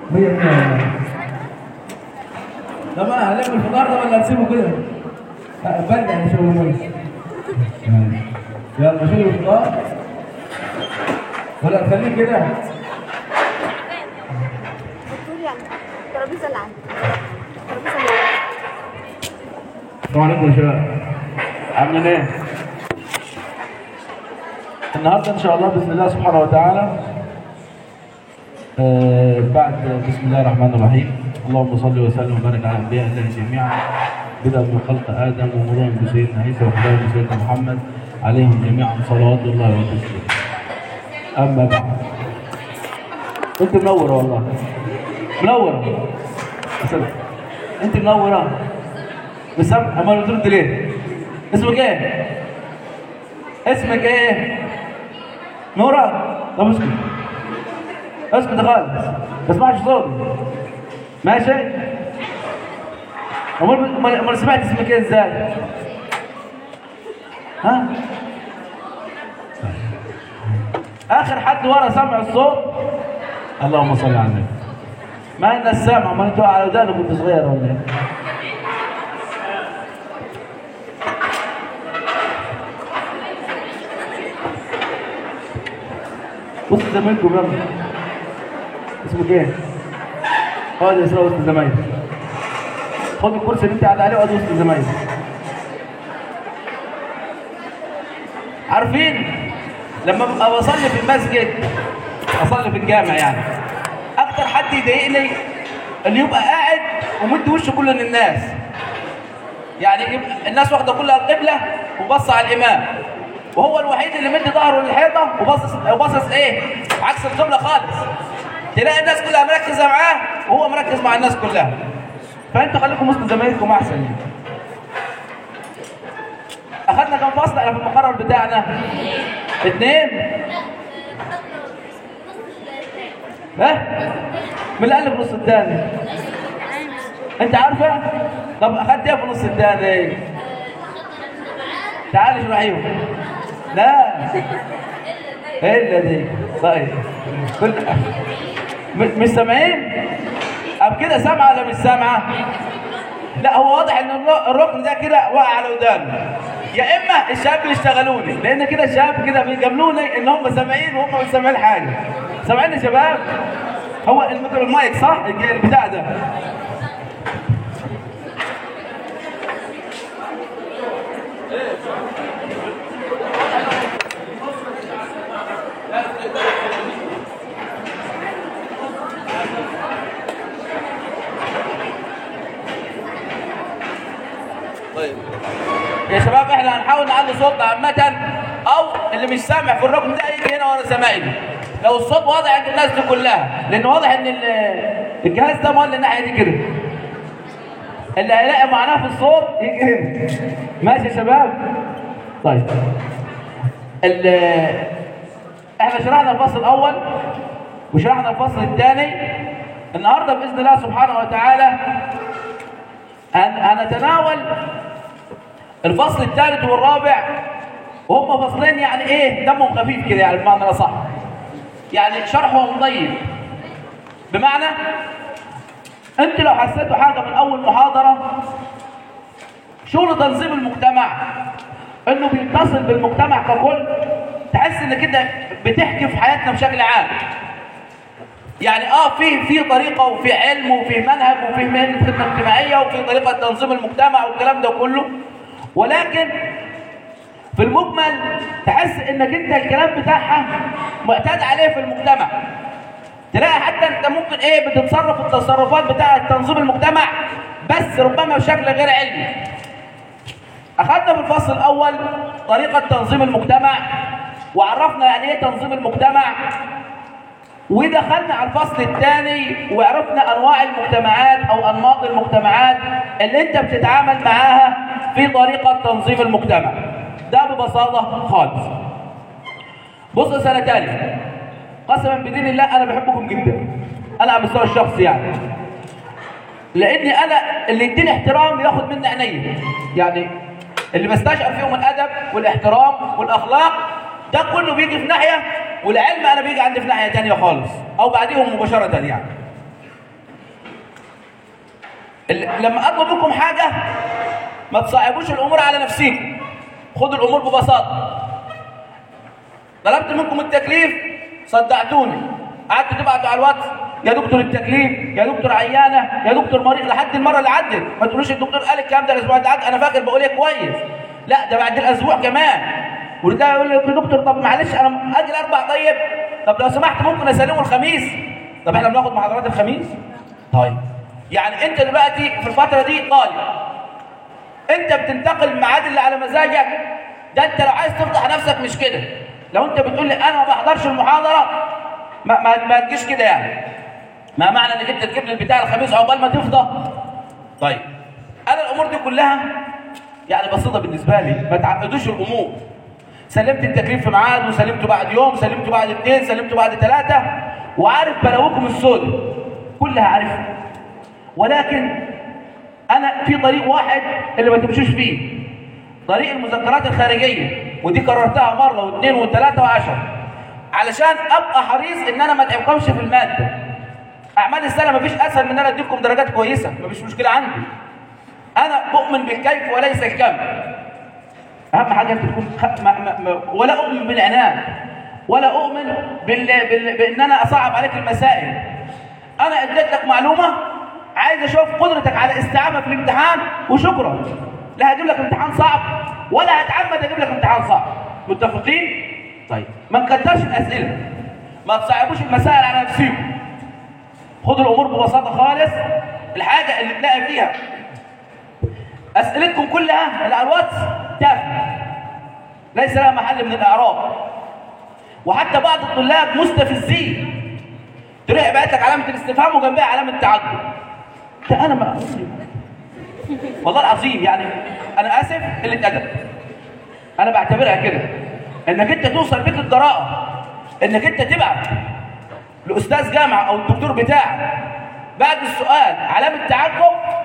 مية مية والله طب انا هلم الفطار ده ولا هنسيبه كده؟ أه، برجع نشوف المية يلا شيل الفطار ولا نخليه كده؟ دكتور يعني الترابيزه اللي عندي الترابيزه اللي عندي السلام عليكم يا شباب عاملين ايه؟ النهارده ان شاء الله باذن الله سبحانه وتعالى آه بعد بسم الله الرحمن الرحيم اللهم صل وسلم وبارك على انبياء الله جميعا بدءا من خلق ادم ومرورا بسيدنا عيسى وختاما بسيدنا محمد عليهم جميعا صلوات الله وتسليمه اما بعد انت منوره والله منوره أسد. انت منوره بس امال بترد ليه؟ اسمك ايه؟ اسمك ايه؟ نورة؟ طب اسكت اسكت خالص ما اسمعش صوتي ماشي؟ امال امال أمال سمعت اسمك ايه ازاي؟ ها؟ اخر حد ورا سمع الصوت اللهم صل على النبي ما الناس سامعه ما انتوا على ودانك كنت صغير ولا ايه؟ بص زمايلكم يلا اسمك ايه؟ اقعد يا اسراء وسط زمايلك خد الكرسي اللي انت قاعد عليه واقعد وسط زمايلك عارفين لما ببقى بصلي في المسجد اصلي في الجامع يعني اكتر حد يضايقني اللي يبقى قاعد ومد وشه كله للناس يعني يبقى الناس واخده كلها القبله وبص على الامام وهو الوحيد اللي مد ظهره للحيطه وباصص وباصص ايه عكس القبله خالص تلاقي الناس كلها مركزه معاه وهو مركز مع الناس كلها فانتوا خليكم وسط زمايلكم احسن يعني. اخذنا كم فصل على في المقرر بتاعنا اثنين ها من اللي قال في النص الثاني انت عارفه طب اخدت ايه في النص الثاني تعالي اشرحيهم لا الا دي طيب كل م- مش سامعين اب كده سامعه ولا مش سامعه لا هو واضح ان الر- الركن ده كده واقع على ودانه يا اما الشباب اللي اشتغلوني لان كده الشباب كده بيجاملوني ان هم سامعين وهم مش سامعين حاجه سامعين يا شباب هو الميكرو المايك صح البتاع ده طيب يا شباب احنا هنحاول نعلي صوتنا عامة او اللي مش سامع في الركن ده يجي هنا ورا زمايله لو الصوت واضح عند الناس دي كلها لان واضح ان ال- الجهاز ده مولي الناحية دي كده اللي هيلاقي معناه في الصوت يجي هنا ماشي يا شباب طيب ال- احنا شرحنا الفصل الاول وشرحنا الفصل الثاني النهارده باذن الله سبحانه وتعالى هن- هنتناول الفصل الثالث والرابع وهم فصلين يعني ايه دمهم خفيف كده يعني بمعنى صح يعني شرحهم طيب بمعنى انت لو حسيتوا حاجه من اول محاضره شغل تنظيم المجتمع انه بيتصل بالمجتمع ككل تحس انك انت بتحكي في حياتنا بشكل عام يعني اه في في طريقه وفي علم وفي منهج وفي مهنه خدمه اجتماعيه وفي طريقه تنظيم المجتمع والكلام ده كله ولكن في المجمل تحس انك انت الكلام بتاعها معتاد عليه في المجتمع تلاقي حتى انت ممكن ايه بتتصرف التصرفات بتاعه تنظيم المجتمع بس ربما بشكل غير علمي اخذنا في الفصل الاول طريقه تنظيم المجتمع وعرفنا يعني ايه تنظيم المجتمع ودخلنا على الفصل الثاني وعرفنا انواع المجتمعات او انماط المجتمعات اللي انت بتتعامل معاها في طريقه تنظيم المجتمع ده ببساطه خالص بص يا سنه ثانيه قسما بدين الله انا بحبكم جدا انا على المستوى الشخصي يعني لاني انا اللي يديني احترام ياخد مني عينيا يعني اللي بستشعر فيهم الادب والاحترام والاخلاق ده كله بيجي في ناحيه والعلم انا بيجي عندي في ناحيه تانية خالص او بعديهم مباشره يعني ال- لما اطلب منكم حاجه ما تصعبوش الامور على نفسيكم خدوا الامور ببساطه طلبت منكم التكليف صدعتوني قعدتوا تبعتوا على الواتس يا دكتور التكليف يا دكتور عيانه يا دكتور مريض لحد المره اللي عدت ما تقولوش الدكتور قال الكلام ده الاسبوع اللي عدى انا فاكر بقول ايه كويس لا ده بعد الاسبوع كمان وده يقول لك يا دكتور طب معلش انا اجي الاربع طيب طب لو سمحت ممكن اسلمه الخميس طب احنا بناخد محاضرات الخميس طيب يعني انت دلوقتي في الفتره دي طالب انت بتنتقل الميعاد اللي على مزاجك ده انت لو عايز تفضح نفسك مش كده لو انت بتقول لي انا ما بحضرش المحاضره ما, ما, ما تجيش كده يعني ما معنى انك انت تجيب لي البتاع الخميس عقبال ما تفضى طيب انا الامور دي كلها يعني بسيطه بالنسبه لي ما تعقدوش الامور سلمت التكليف في ميعاد وسلمته بعد يوم سلمته بعد اثنين سلمته بعد ثلاثه وعارف بلاويكم السوداء كلها عارفها ولكن انا في طريق واحد اللي ما تمشوش فيه طريق المذكرات الخارجيه ودي كررتها مره واثنين وثلاثه وعشرة علشان ابقى حريص ان انا ما اتعبكمش في الماده اعمال السنه ما فيش اسهل من ان انا اديكم درجات كويسه ما فيش مشكله عندي انا بؤمن بالكيف وليس الكم اهم حاجه انت تكون خ... ما... ما... ما... ولا اؤمن بالعناد ولا اؤمن بال... بال... بان انا اصعب عليك المسائل انا اديت لك معلومه عايز اشوف قدرتك على استيعابها في الامتحان وشكرا لا هجيب لك امتحان صعب ولا هتعمد اجيب لك امتحان صعب متفقين طيب ما نكترش الاسئله ما تصعبوش المسائل على نفسكم خدوا الامور ببساطه خالص الحاجه اللي تلاقي فيها اسئلتكم كلها اللي على الواتس تافهه ليس لها محل من الاعراب وحتى بعض الطلاب مستفزين تروح يبعت لك علامه الاستفهام وجنبها علامه تعجب ده انا ما والله العظيم يعني انا اسف قله ادب انا بعتبرها كده انك انت توصل بيك الجراءه انك انت تبعت لاستاذ جامعه او الدكتور بتاعك بعد السؤال علامه تعجب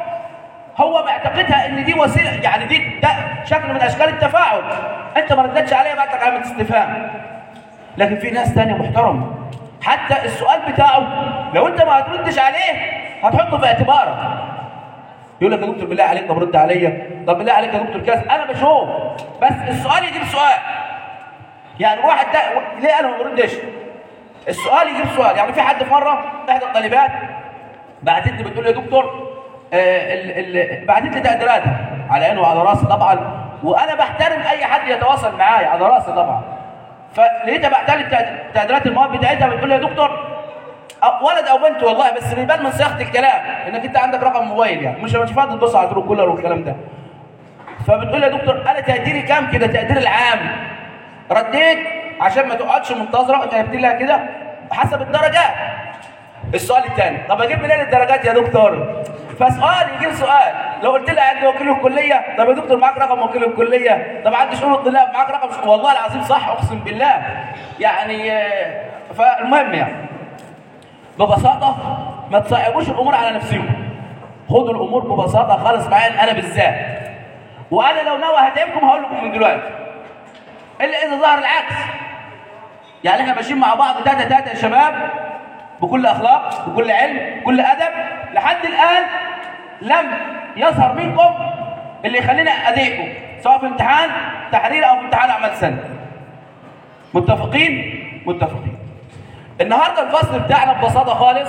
هو معتقدها ان دي وسيله يعني دي ده شكل من اشكال التفاعل انت ما ردتش عليها بعد لك علامه استفهام لكن في ناس تانية محترمه حتى السؤال بتاعه لو انت ما هتردش عليه هتحطه في اعتبارك يقول لك يا دكتور بالله عليك طب رد عليا طب بالله عليك يا دكتور كذا انا بشوف بس السؤال يجيب سؤال يعني واحد ده ليه انا ما بردش السؤال يجيب سؤال يعني في حد في مره احدى الطالبات بعتت لي بتقول لي يا دكتور آه ال ال بعتت لي تقديراتها على عيني وعلى راسي طبعا وانا بحترم اي حد يتواصل معايا على راسي طبعا فلقيتها بعت لي التقد- تقديرات المواد بتاعتها بتقول لي يا دكتور أو- ولد او بنت والله بس بيبان من صياغه الكلام انك انت عندك رقم موبايل يعني مش مش فاضي تبص على الدروب كلها والكلام ده فبتقول لي يا دكتور انا تقديري كام كده تقدير العام رديت عشان ما تقعدش منتظره كتبت لها كده حسب الدرجات السؤال الثاني طب اجيب منين الدرجات يا دكتور فسؤال يجيب سؤال لو قلت لها عندي وكيل الكليه طب يا دكتور معاك رقم وكيل الكليه طب عندي شؤون الطلاب معاك رقم شؤون. والله العظيم صح اقسم بالله يعني آه، فالمهم يعني ببساطه ما تصعبوش الامور على نفسكم خدوا الامور ببساطه خالص معايا انا بالذات وانا لو ناوي هتعبكم هقول لكم من دلوقتي الا اذا ظهر العكس يعني احنا ماشيين مع بعض تاتا تاتا يا شباب بكل اخلاق بكل علم بكل ادب لحد الان لم يظهر منكم اللي يخليني اضايقكم سواء في امتحان تحرير او في امتحان اعمال سنه متفقين متفقين النهارده الفصل بتاعنا ببساطه خالص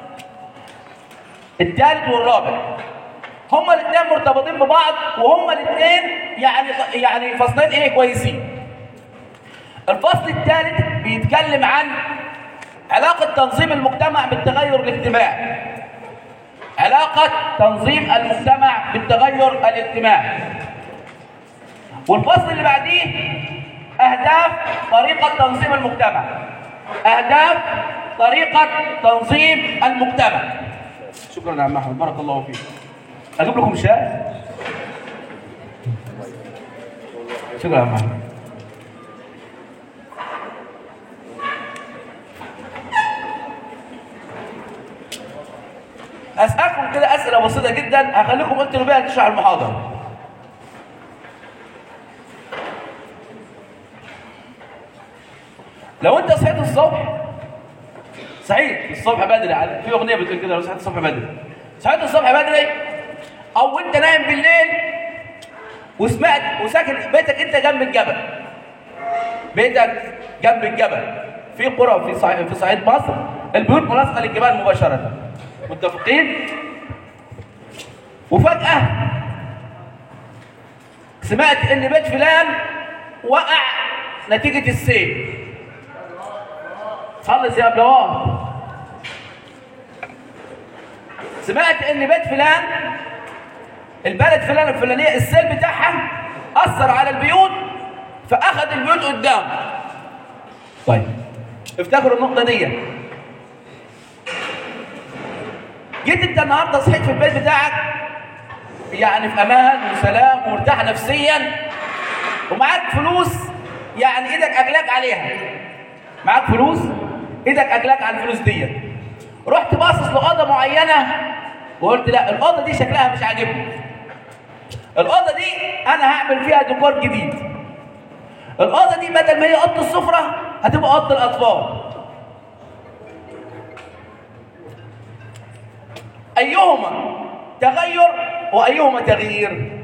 الثالث والرابع هما الاثنين مرتبطين ببعض وهما الاثنين يعني يعني فصلين ايه كويسين الفصل الثالث بيتكلم عن علاقة تنظيم المجتمع بالتغير الاجتماعي علاقة تنظيم المجتمع بالتغير الاجتماعي والفصل اللي بعديه أهداف طريقة تنظيم المجتمع أهداف طريقة تنظيم المجتمع شكرا يا عم أحمد بارك الله فيك أجيب لكم شاي شكرا يا عم أحمد اسالكم كده اسئله بسيطه جدا هخليكم انتوا بقى تشرح المحاضره لو انت صحيت الصبح صحيت الصبح بدري على- في اغنيه بتقول كده لو صحيت الصبح بدري صحيت الصبح بدري او انت نايم بالليل وسمعت وساكن بيتك انت جنب الجبل بيتك جنب الجبل في قرى في صعيد في صعيد مصر البيوت ملاصقه للجبال مباشره متفقين وفجاه سمعت ان بيت فلان وقع نتيجه السيل خلص يا بلوان سمعت ان بيت فلان البلد فلان الفلانيه السيل بتاعها اثر على البيوت فاخذ البيوت قدام طيب افتكروا النقطه دي جيت انت النهارده صحيت في البيت بتاعك يعني في امان وسلام ومرتاح نفسيا ومعاك فلوس يعني ايدك اكلاك عليها معاك فلوس ايدك اكلاك على الفلوس دي رحت باصص لاوضه معينه وقلت لا الاوضه دي شكلها مش عاجبني الاوضه دي انا هعمل فيها ديكور جديد الاوضه دي بدل ما هي اوضه السفره هتبقى اوضه الاطفال ايهما تغير وايهما تغيير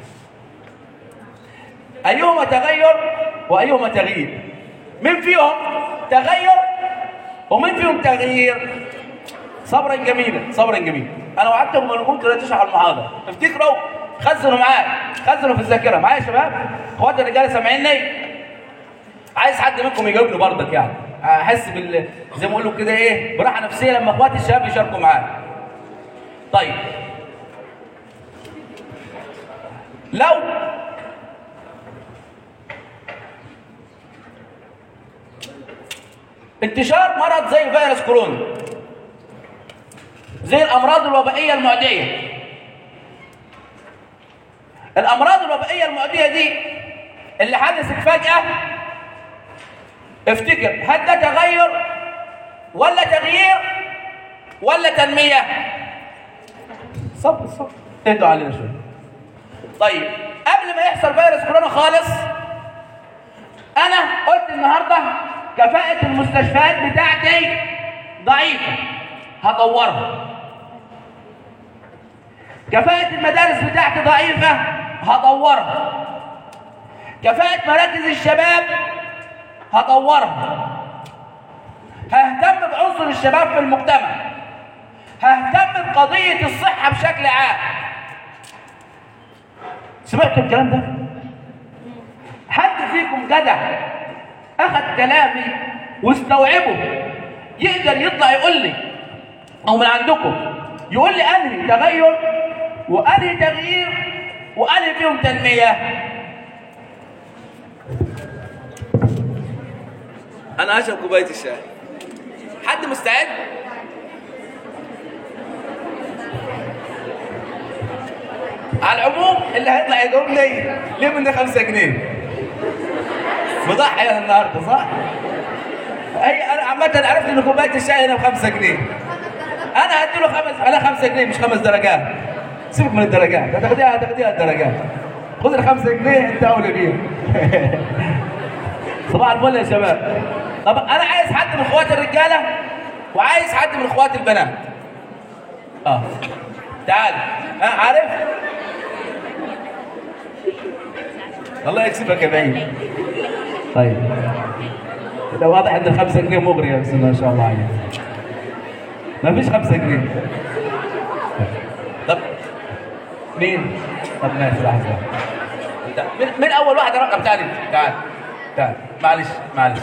ايهما تغير وايهما تغيير مين فيهم تغير ومين فيهم تغيير صبرا جميلا صبرا جميلا انا وعدتكم ان كنت لا تشرح المحاضره افتكروا خزنوا معايا خزنوا في الذاكره معايا يا شباب اخواتي الرجاله سامعيني عايز حد منكم يجاوبني برضك يعني احس بال زي ما بيقولوا كده ايه براحه نفسيه لما اخواتي الشباب يشاركوا معايا طيب لو انتشار مرض زي فيروس كورونا زي الامراض الوبائيه المعديه الامراض الوبائيه المعديه دي اللي حدثت فجاه افتكر هل ده تغير ولا تغيير ولا تنميه صبر صبر اهدوا علينا شويه طيب قبل ما يحصل فيروس كورونا خالص انا قلت النهارده كفاءة المستشفيات بتاعتي ضعيفة هطورها كفاءة المدارس بتاعتي ضعيفة هطورها كفاءة مراكز الشباب هطورها ههتم بعنصر الشباب في المجتمع ههتم بقضية الصحة بشكل عام سمعتوا الكلام ده؟ حد فيكم جدع اخذ كلامي واستوعبه يقدر يطلع يقول لي او من عندكم يقول لي انهي تغير وانهي تغيير وانهي فيهم تنميه انا اشرب كوبايه الشاي حد مستعد على العموم اللي هيطلع يجاوب لي ليه من 5 جنيه مضحي انا النهارده صح؟ هي انا عامة عرفت ان كوباية الشاي هنا ب 5 جنيه. انا هدي له خمس على 5 جنيه مش خمس درجات. سيبك من الدرجات، هتاخديها هتاخديها الدرجات. خد ال 5 جنيه انت اولى بيها. صباح الفل يا شباب. طب انا عايز حد من اخوات الرجاله وعايز حد من اخوات البنات. اه تعال ها عارف؟ الله يكسبك يا بعيد. طيب ده واضح ان الخمسة جنيه مغرية بسم الله ما شاء الله عليك ما فيش خمسة جنيه طب مين؟ طب ماشي لحظة انت من, من أول واحد رقم تعال انت. تعال تعال معلش معلش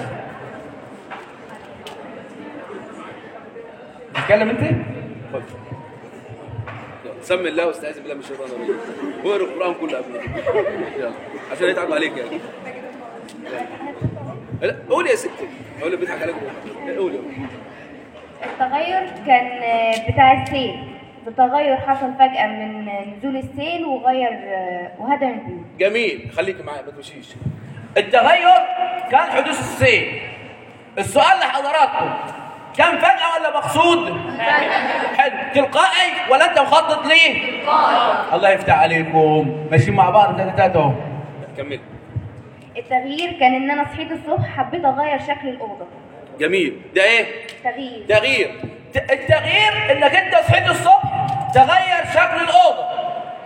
تتكلم انت؟ خد. سمي الله واستعذ بالله من الشيطان الرجيم واقرا القران كله قبل يلا عشان يتعب عليك يعني لا قول يا ستي قول بيضحك عليك قول يا التغير كان بتاع السيل التغير حصل فجأة من نزول السيل وغير وهدم البيوت جميل خليك معايا ما تمشيش التغير كان حدوث السيل السؤال لحضراتكم كان فجأة ولا مقصود؟ حلو تلقائي ولا انت مخطط ليه؟ الله يفتح عليكم ماشيين مع بعض تلاتات اهو كمل التغيير كان ان انا صحيت الصبح حبيت اغير شكل الاوضه جميل ده ايه؟ تغيير تغيير ت- التغيير انك انت صحيت الصبح تغير شكل الاوضه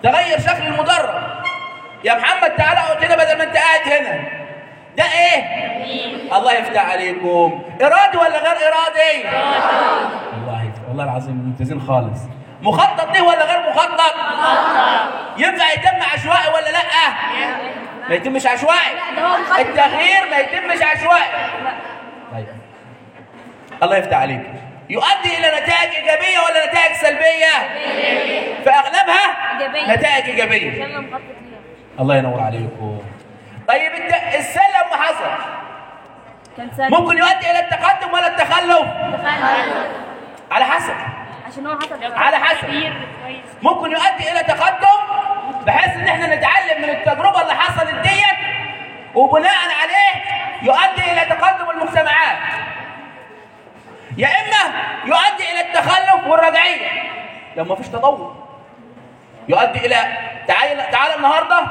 تغير شكل المدرج يا محمد تعالى اقعد هنا بدل ما انت قاعد هنا ده ايه الله يفتح عليكم ارادي ولا غير ارادي والله والله العظيم ممتازين خالص مخطط ليه ولا غير مخطط ينفع يتم عشوائي ولا لا ما يتمش عشوائي ده هو مخطط. التغيير ما يتمش عشوائي طيب الله يفتح عليك يؤدي الى نتائج ايجابيه ولا نتائج سلبيه في اغلبها إيجابية. نتائج ايجابيه عشان مخطط ليها الله ينور عليكم طيب الت- السلم ما حصل كان سهل ممكن يؤدي الى التقدم ولا التخلف على حسب عشان هو حصل على حسب ممكن يؤدي الى تقدم بحيث ان احنا نتعلم من التجربه اللي حصلت ديت وبناء عليه يؤدي الى تقدم المجتمعات يا اما يؤدي الى التخلف والرجعيه لو ما فيش تطور يؤدي الى تعال تعال النهارده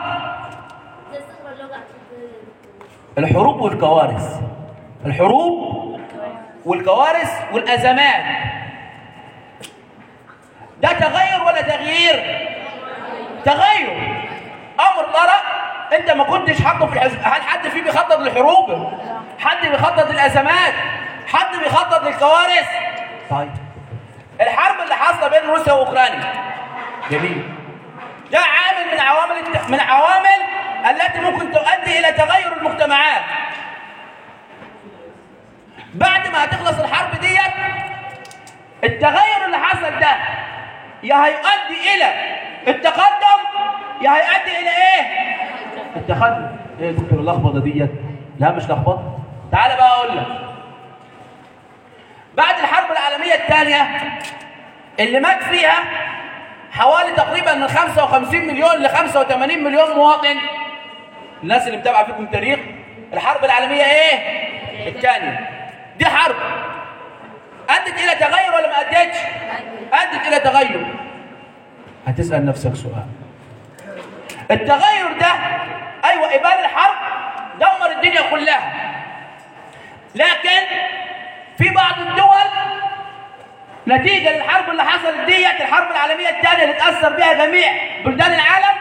الحروب والكوارث الحروب والكوارث والازمات ده تغير ولا تغيير تغير امر طرأ انت ما كنتش حاطه في الحزب هل حد فيه بيخطط للحروب حد بيخطط للازمات حد بيخطط للكوارث طيب الحرب اللي حاصله بين روسيا واوكرانيا جميل ده عامل من عوامل الت... من عوامل التي ممكن تؤدي الى تغير المجتمعات بعد ما هتخلص الحرب ديت التغير اللي حصل ده يا هيؤدي الى التقدم يا هيؤدي الى ايه التقدم ايه يا دكتور اللخبطه ديت لا مش لخبطه تعال بقى اقول لك بعد الحرب العالميه الثانيه اللي مات فيها حوالي تقريبا من 55 مليون ل 85 مليون مواطن الناس اللي متابعه فيكم تاريخ الحرب العالميه ايه الثانيه دي حرب ادت الى تغير ولا ما ادتش ادت الى تغير هتسال نفسك سؤال التغير ده ايوه ابان الحرب دمر الدنيا كلها لكن في بعض الدول نتيجة للحرب اللي حصلت ديت الحرب العالمية الثانية اللي تأثر بها جميع بلدان العالم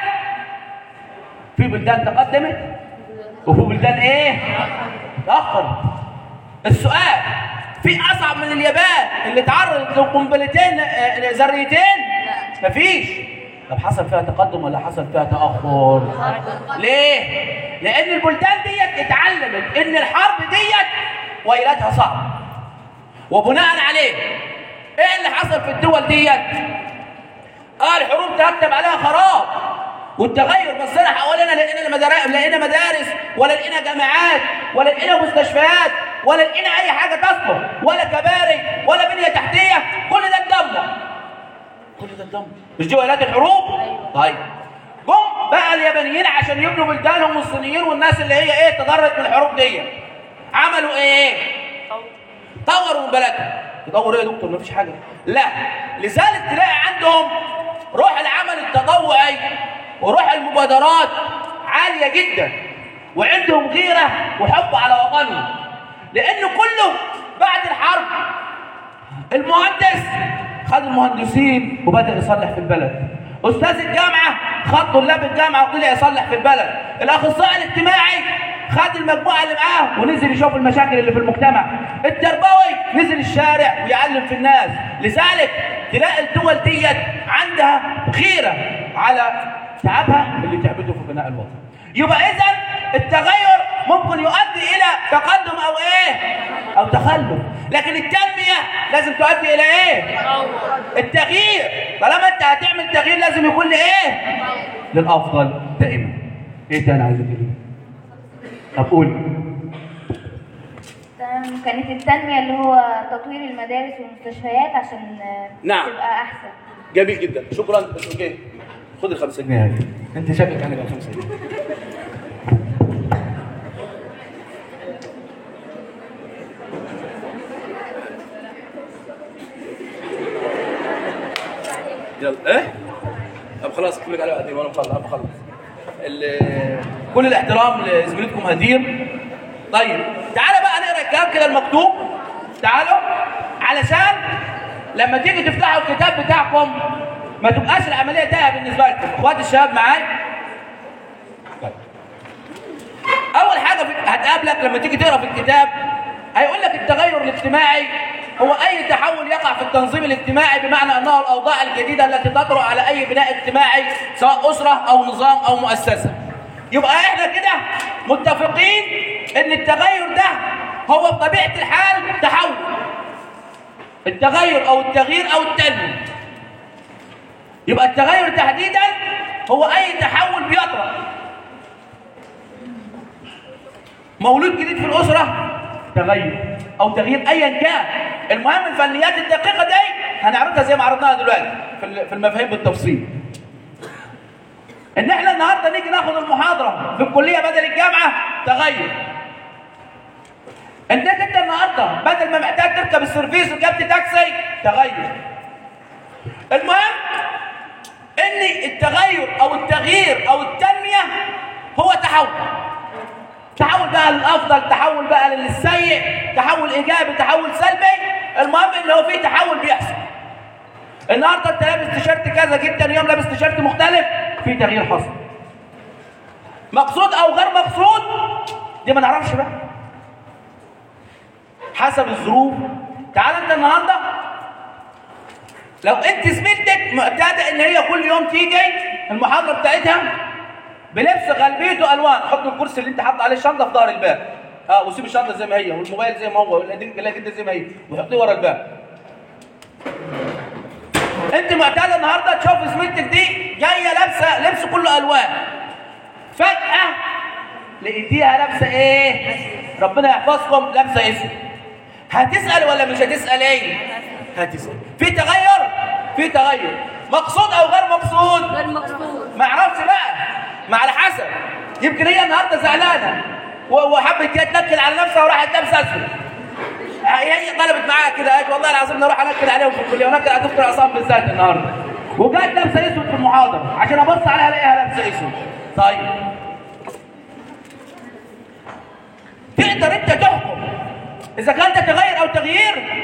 في بلدان تقدمت وفي بلدان ايه؟ تأخرت السؤال في أصعب من اليابان اللي تعرضت لقنبلتين آه، ذريتين؟ مفيش طب حصل فيها تقدم ولا حصل فيها تأخر؟ ليه؟ لأن البلدان ديت اتعلمت إن الحرب ديت ويلاتها صعبة وبناء عليه ايه اللي حصل في الدول ديت اه الحروب ترتب عليها خراب والتغير بصينا حوالينا لقينا مدارس لقينا مدارس ولا لقينا جامعات ولا لقينا مستشفيات ولا لقينا اي حاجه تصلح ولا كباري ولا بنيه تحتيه كل ده اتدمر كل ده اتدمر مش دي ولايات الحروب طيب جم بقى اليابانيين عشان يبنوا بلدانهم والصينيين والناس اللي هي ايه تضرت من الحروب دي عملوا ايه طوروا من بلدهم تطور ايه يا دكتور مفيش حاجه لا لذلك تلاقي عندهم روح العمل التطوعي وروح المبادرات عاليه جدا وعندهم غيره وحب على وطنهم لانه كله بعد الحرب المهندس خد المهندسين وبدا يصلح في البلد استاذ الجامعه خد طلاب الجامعه وطلع يصلح في البلد الاخصائي الاجتماعي خد المجموعه اللي معاه ونزل يشوف المشاكل اللي في المجتمع التربوي نزل الشارع ويعلم في الناس لذلك تلاقي الدول ديت عندها غيره على تعبها اللي تعبته في بناء الوطن يبقى اذا التغير ممكن يؤدي الى تقدم او ايه او تخلف لكن التنميه لازم تؤدي الى ايه التغيير طالما انت هتعمل تغيير لازم يكون لايه للافضل دائما ايه تاني عايز تقول طب قول تمام كانت التنمية اللي هو تطوير المدارس والمستشفيات عشان آه، نعم. تبقى أحسن جميل جدا شكرا اوكي خد الخمسة جنيه هذه انت شكلك عندك الخمسة جنيه يلا ايه طب خلاص اكتب لك عليها بعدين وانا مخلص انا بخلص ال- كل الاحترام لزميلتكم هدير طيب تعالى بقى نقرا الكلام كده المكتوب تعالوا علشان لما تيجي تفتحوا الكتاب بتاعكم ما تبقاش العمليه تايهه بالنسبه لكم اخواتي الشباب معايا طيب. اول حاجه في- هتقابلك لما تيجي تقرا في الكتاب هيقول لك التغير الاجتماعي هو اي تحول يقع في التنظيم الاجتماعي بمعنى انه الاوضاع الجديده التي تطرا على اي بناء اجتماعي سواء اسره او نظام او مؤسسه يبقى احنا كده متفقين ان التغير ده هو بطبيعه الحال تحول التغير او التغيير او التنميه يبقى التغير تحديدا هو اي تحول بيطرأ مولود جديد في الاسره تغير او تغيير ايا كان المهم الفنيات الدقيقه دي هنعرضها زي ما عرضناها دلوقتي في ال- في المفاهيم بالتفصيل ان احنا النهارده نيجي ناخد المحاضره في الكليه بدل الجامعه تغير انك انت النهارده بدل ما محتاج تركب السيرفيس وركبت تاكسي تغير المهم ان التغير او التغيير او التنميه هو تحول تحول بقى للافضل تحول بقى للسيء تحول ايجابي تحول سلبي المهم ان هو في تحول بيحصل النهارده انت لابس تيشيرت كذا جدا يوم لابس تيشيرت مختلف في تغيير حصل مقصود او غير مقصود دي ما نعرفش بقى حسب الظروف تعال انت النهارده لو انت زميلتك معتاده ان هي كل يوم تيجي المحاضره بتاعتها بلبس غالبيته الوان حط الكرسي اللي انت حاطط عليه الشنطه في ظهر الباب اه وسيب الشنطه زي ما هي والموبايل زي ما هو والجلاكيت زي ما هي وحطيه ورا الباب انت معتاده النهارده تشوف زميلتك دي جايه لابسه لبس كله الوان فجاه لقيتيها لابسه ايه ربنا يحفظكم لابسه اسود هتسال ولا مش هتسال ايه هتسال في تغير في تغير مقصود او غير مقصود غير مقصود ما اعرفش بقى ما على حسب يمكن هي النهارده زعلانه و- وحبت كده تنكد على نفسها وراحت لابسه اسود هي هي طلبت معاها كده قالت والله العظيم انا اروح انكد عليهم في الكليه ونكد على دكتور عصام بالذات النهارده وجات لابسه اسود في المحاضره عشان ابص عليها الاقيها لابسه اسود طيب تقدر انت تحكم اذا كان ده تغير او تغيير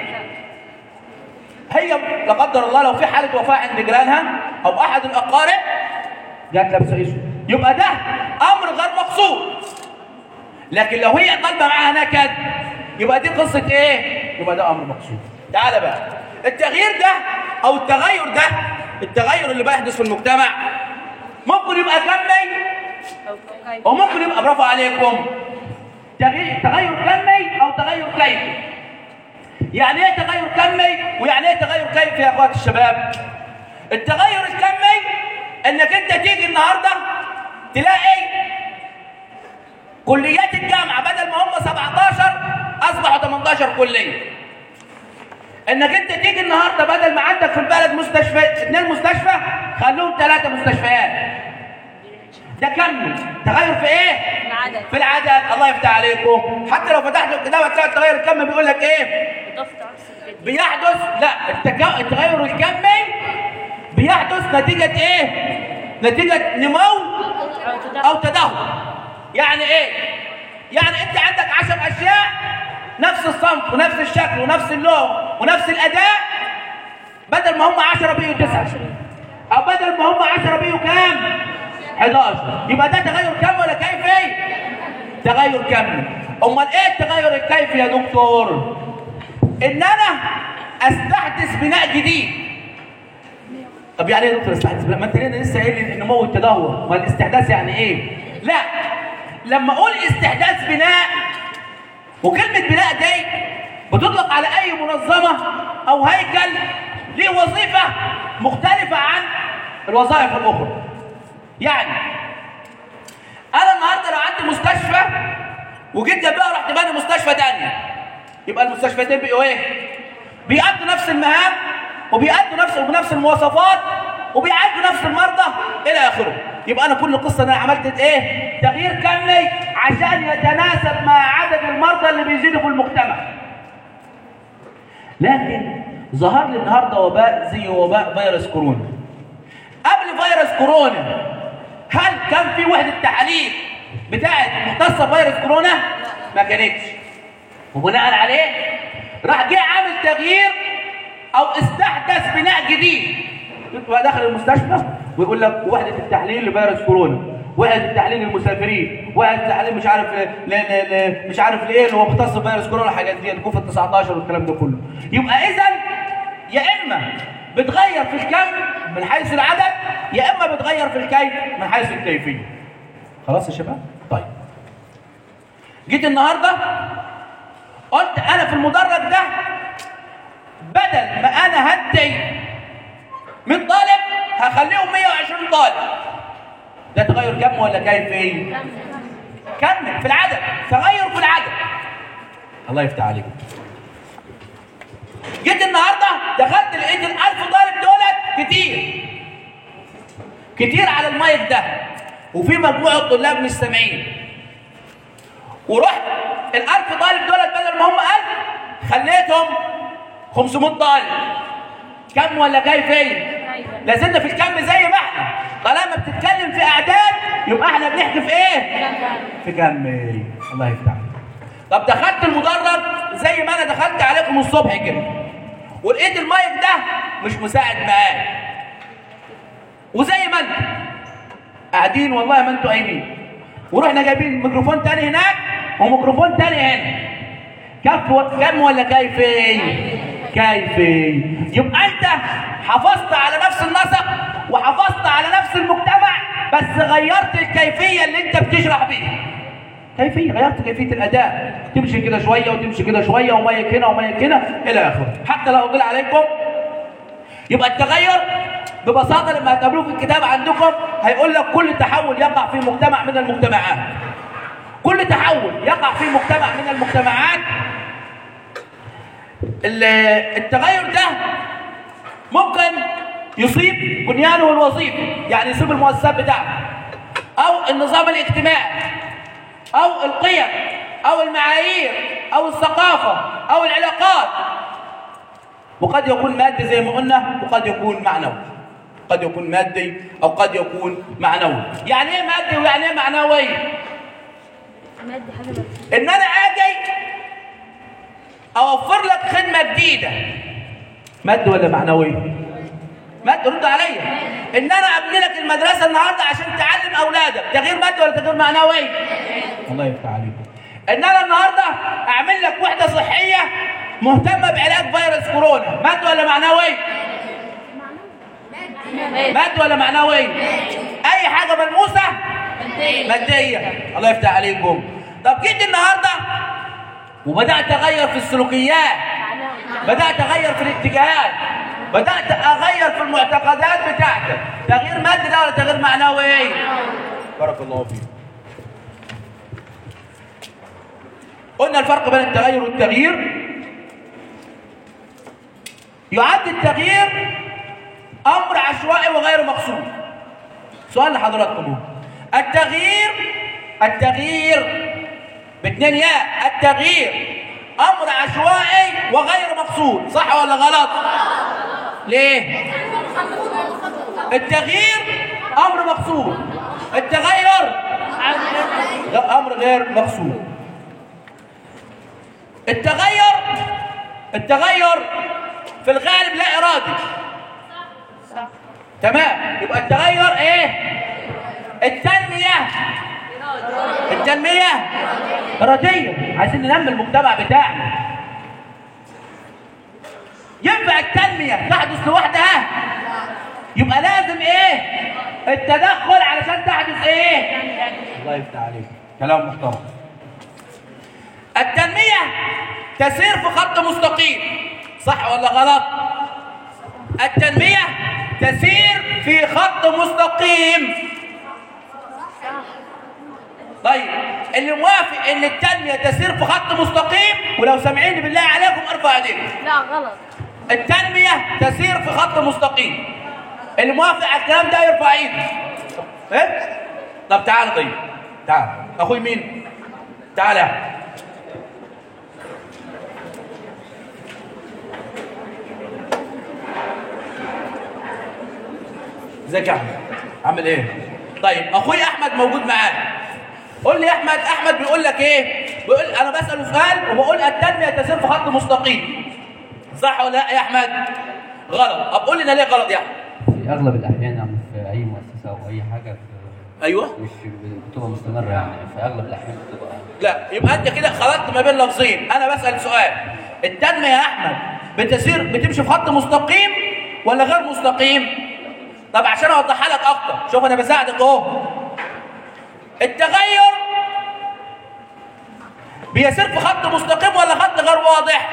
هي لا قدر الله لو في حاله وفاه عند جيرانها او احد الاقارب جات لابسه اسود يبقى ده امر غير مقصود لكن لو هي طالبه معاها نكد يبقى دي قصه ايه يبقى ده امر مقصود تعال بقى التغيير ده او التغير ده التغير اللي بيحدث في المجتمع ممكن يبقى كمي وممكن يبقى برافو عليكم تغيير تغير كمي او تغير كيفي يعني ايه تغير كمي ويعني ايه تغير كيفي يا اخوات الشباب التغير الكمي انك انت تيجي النهارده تلاقي كليات الجامعه بدل ما هم 17 اصبحوا 18 كليه انك انت تيجي النهارده بدل ما عندك في البلد مستشفى اثنين مستشفى خلوهم ثلاثه مستشفيات ده كمل تغير في ايه العدد. في العدد الله يفتح عليكم حتى لو فتحت الكتاب هتلاقي التغير الكمي بيقول لك ايه بيحدث لا التك- التغير الكمي بيحدث نتيجة ايه؟ نتيجة نمو او تدهور يعني ايه؟ يعني انت عندك عشر اشياء نفس الصنف ونفس الشكل ونفس اللون ونفس الاداء بدل ما هم 10 بقوا 9 او بدل ما هم 10 بقوا كام 11 يبقى ده تغير كم ولا كيفي تغير كمي امال ايه التغير الكيفي يا دكتور ان انا استحدث بناء جديد طب يعني ايه يا دكتور استحدث بناء ما انت ليه لسه قايل لي النمو والتدهور ما الاستحداث يعني ايه لا لما اقول استحداث بناء وكلمه بناء دي بتطلق على اي منظمه او هيكل ليه وظيفه مختلفه عن الوظائف الاخرى يعني انا النهارده لو عندي مستشفى وجيت جنبها رحت باني مستشفى تانية يبقى المستشفيتين بقوا ايه؟ بيأدوا نفس المهام وبيأدوا نفس بنفس المواصفات وبيعالجوا نفس المرضى الى اخره يبقى انا كل قصه انا عملت ايه؟ تغيير كمي عشان يتناسب مع عدد المرضى اللي بيزيدوا في المجتمع لكن ظهر لي النهارده وباء زي وباء فيروس كورونا قبل فيروس كورونا هل كان في وحده تحاليل بتاعت مختصه بفيروس كورونا؟ ما كانتش وبناء عليه راح جه عامل تغيير او استحدث بناء جديد تبقى داخل المستشفى ويقول لك وحده التحليل لفيروس كورونا وحده التحليل للمسافرين وحده التحليل مش عارف ل... ل... ل... مش عارف لايه اللي هو مختص بفيروس كورونا الحاجات دي كوفيد 19 والكلام ده كله يبقى اذا يا اما بتغير في الكم من حيث العدد يا اما بتغير في الكيف من حيث الكيفيه خلاص يا شباب طيب جيت النهارده قلت انا في المدرج ده بدل ما انا هدي 100 طالب هخليهم 120 طالب ده تغير كم ولا كيفي كم في العدد تغير في العدد الله يفتح عليكم جيت النهارده دخلت لقيت ال1000 طالب دولت كتير كتير على المايك ده وفي مجموعه طلاب مش سامعين ورحت ال1000 طالب دولت بدل ما هم 1000 خليتهم 500 طالب كم ولا كيفين لازلنا في الكم زي ما احنا طالما بتتكلم في اعداد يبقى احنا بنحكي في ايه في كم الله يفتح عليك. طب دخلت المدرج زي ما انا دخلت عليكم الصبح كده ولقيت المايك ده مش مساعد معايا وزي ما انتوا قاعدين والله ما انتوا قايمين ورحنا جايبين ميكروفون تاني هناك وميكروفون تاني هنا كف و... كم ولا كيفي كيفي يبقى انت حافظت على نفس النسق وحافظت على نفس المجتمع بس غيرت الكيفيه اللي انت بتشرح بيها كيفيه غيرت كيفيه الاداء تمشي كده شويه وتمشي كده شويه ومايك هنا ومايك هنا الى اخره حتى لا اطيل عليكم يبقى التغير ببساطه لما هتقابلوه في الكتاب عندكم هيقول لك كل تحول يقع في مجتمع من المجتمعات كل تحول يقع في مجتمع من المجتمعات ال- التغير ده ممكن يصيب بنيانه الوظيفي يعني يصيب المؤسسات بتاعته او النظام الاجتماعي او القيم او المعايير او الثقافه او العلاقات وقد يكون مادي زي ما قلنا وقد يكون معنوي قد يكون مادي او قد يكون معنوي يعني ايه مادي ويعني ايه معنوي مادي حاجه بس ان انا اجي اوفر لك خدمه جديده مادي ولا معنوي مادي رد عليا ان انا ابني لك المدرسه النهارده عشان تعلم اولادك تغيير مادي ولا تغيير معنوي الله يفتح عليكم ان انا النهارده اعمل لك وحده صحيه مهتمه بعلاج فيروس كورونا مادي ولا معنوي مادي ولا معنوي اي حاجه ملموسه ماديه الله يفتح عليكم طب جيت النهارده وبدات اغير في السلوكيات بدات اغير في الاتجاهات بدات اغير في المعتقدات بتاعتك تغيير مادي ده ولا تغيير معنوي بارك الله فيك قلنا الفرق بين التغير والتغيير يعد التغيير امر عشوائي وغير مقصود سؤال لحضراتكم هو التغيير التغيير باثنين ياء التغيير امر عشوائي وغير مقصود صح ولا غلط ليه التغيير امر مقصود التغير غ- امر غير مقصود التغير التغير في الغالب لا ارادي تمام يبقى التغير ايه التنميه التنميه اراديه عايزين ننمي المجتمع بتاعنا ينفع التنميه تحدث لوحدها يبقى لازم ايه التدخل علشان تحدث ايه الله يفتح عليك كلام محترم التنميه تسير في خط مستقيم صح ولا غلط التنميه تسير في خط مستقيم طيب اللي موافق ان التنميه تسير في خط مستقيم ولو سامعيني بالله عليكم ارفع ايديكم لا غلط التنميه تسير في خط مستقيم اللي موافق على الكلام ده يرفع ايده ايه طب تعال طيب تعال اخوي مين تعال يا أحمد. ازيك يا احمد عامل ايه طيب اخوي احمد موجود معانا قول لي يا احمد احمد بيقول لك ايه بيقول انا بساله سؤال وبقول التنميه تسير في خط مستقيم صح ولا لا يا احمد غلط طب قول لنا ليه غلط يا احمد في اغلب الاحيان يعني في اي مؤسسه او اي حاجه في ايوه مش بتبقى مستمره يعني في اغلب الاحيان بتبقى لا يبقى انت كده خلطت ما بين لفظين انا بسال سؤال التنميه يا احمد بتسير بتمشي في خط مستقيم ولا غير مستقيم طب عشان اوضحها لك اكتر شوف انا بساعدك اهو التغير بيسير في خط مستقيم ولا خط غير واضح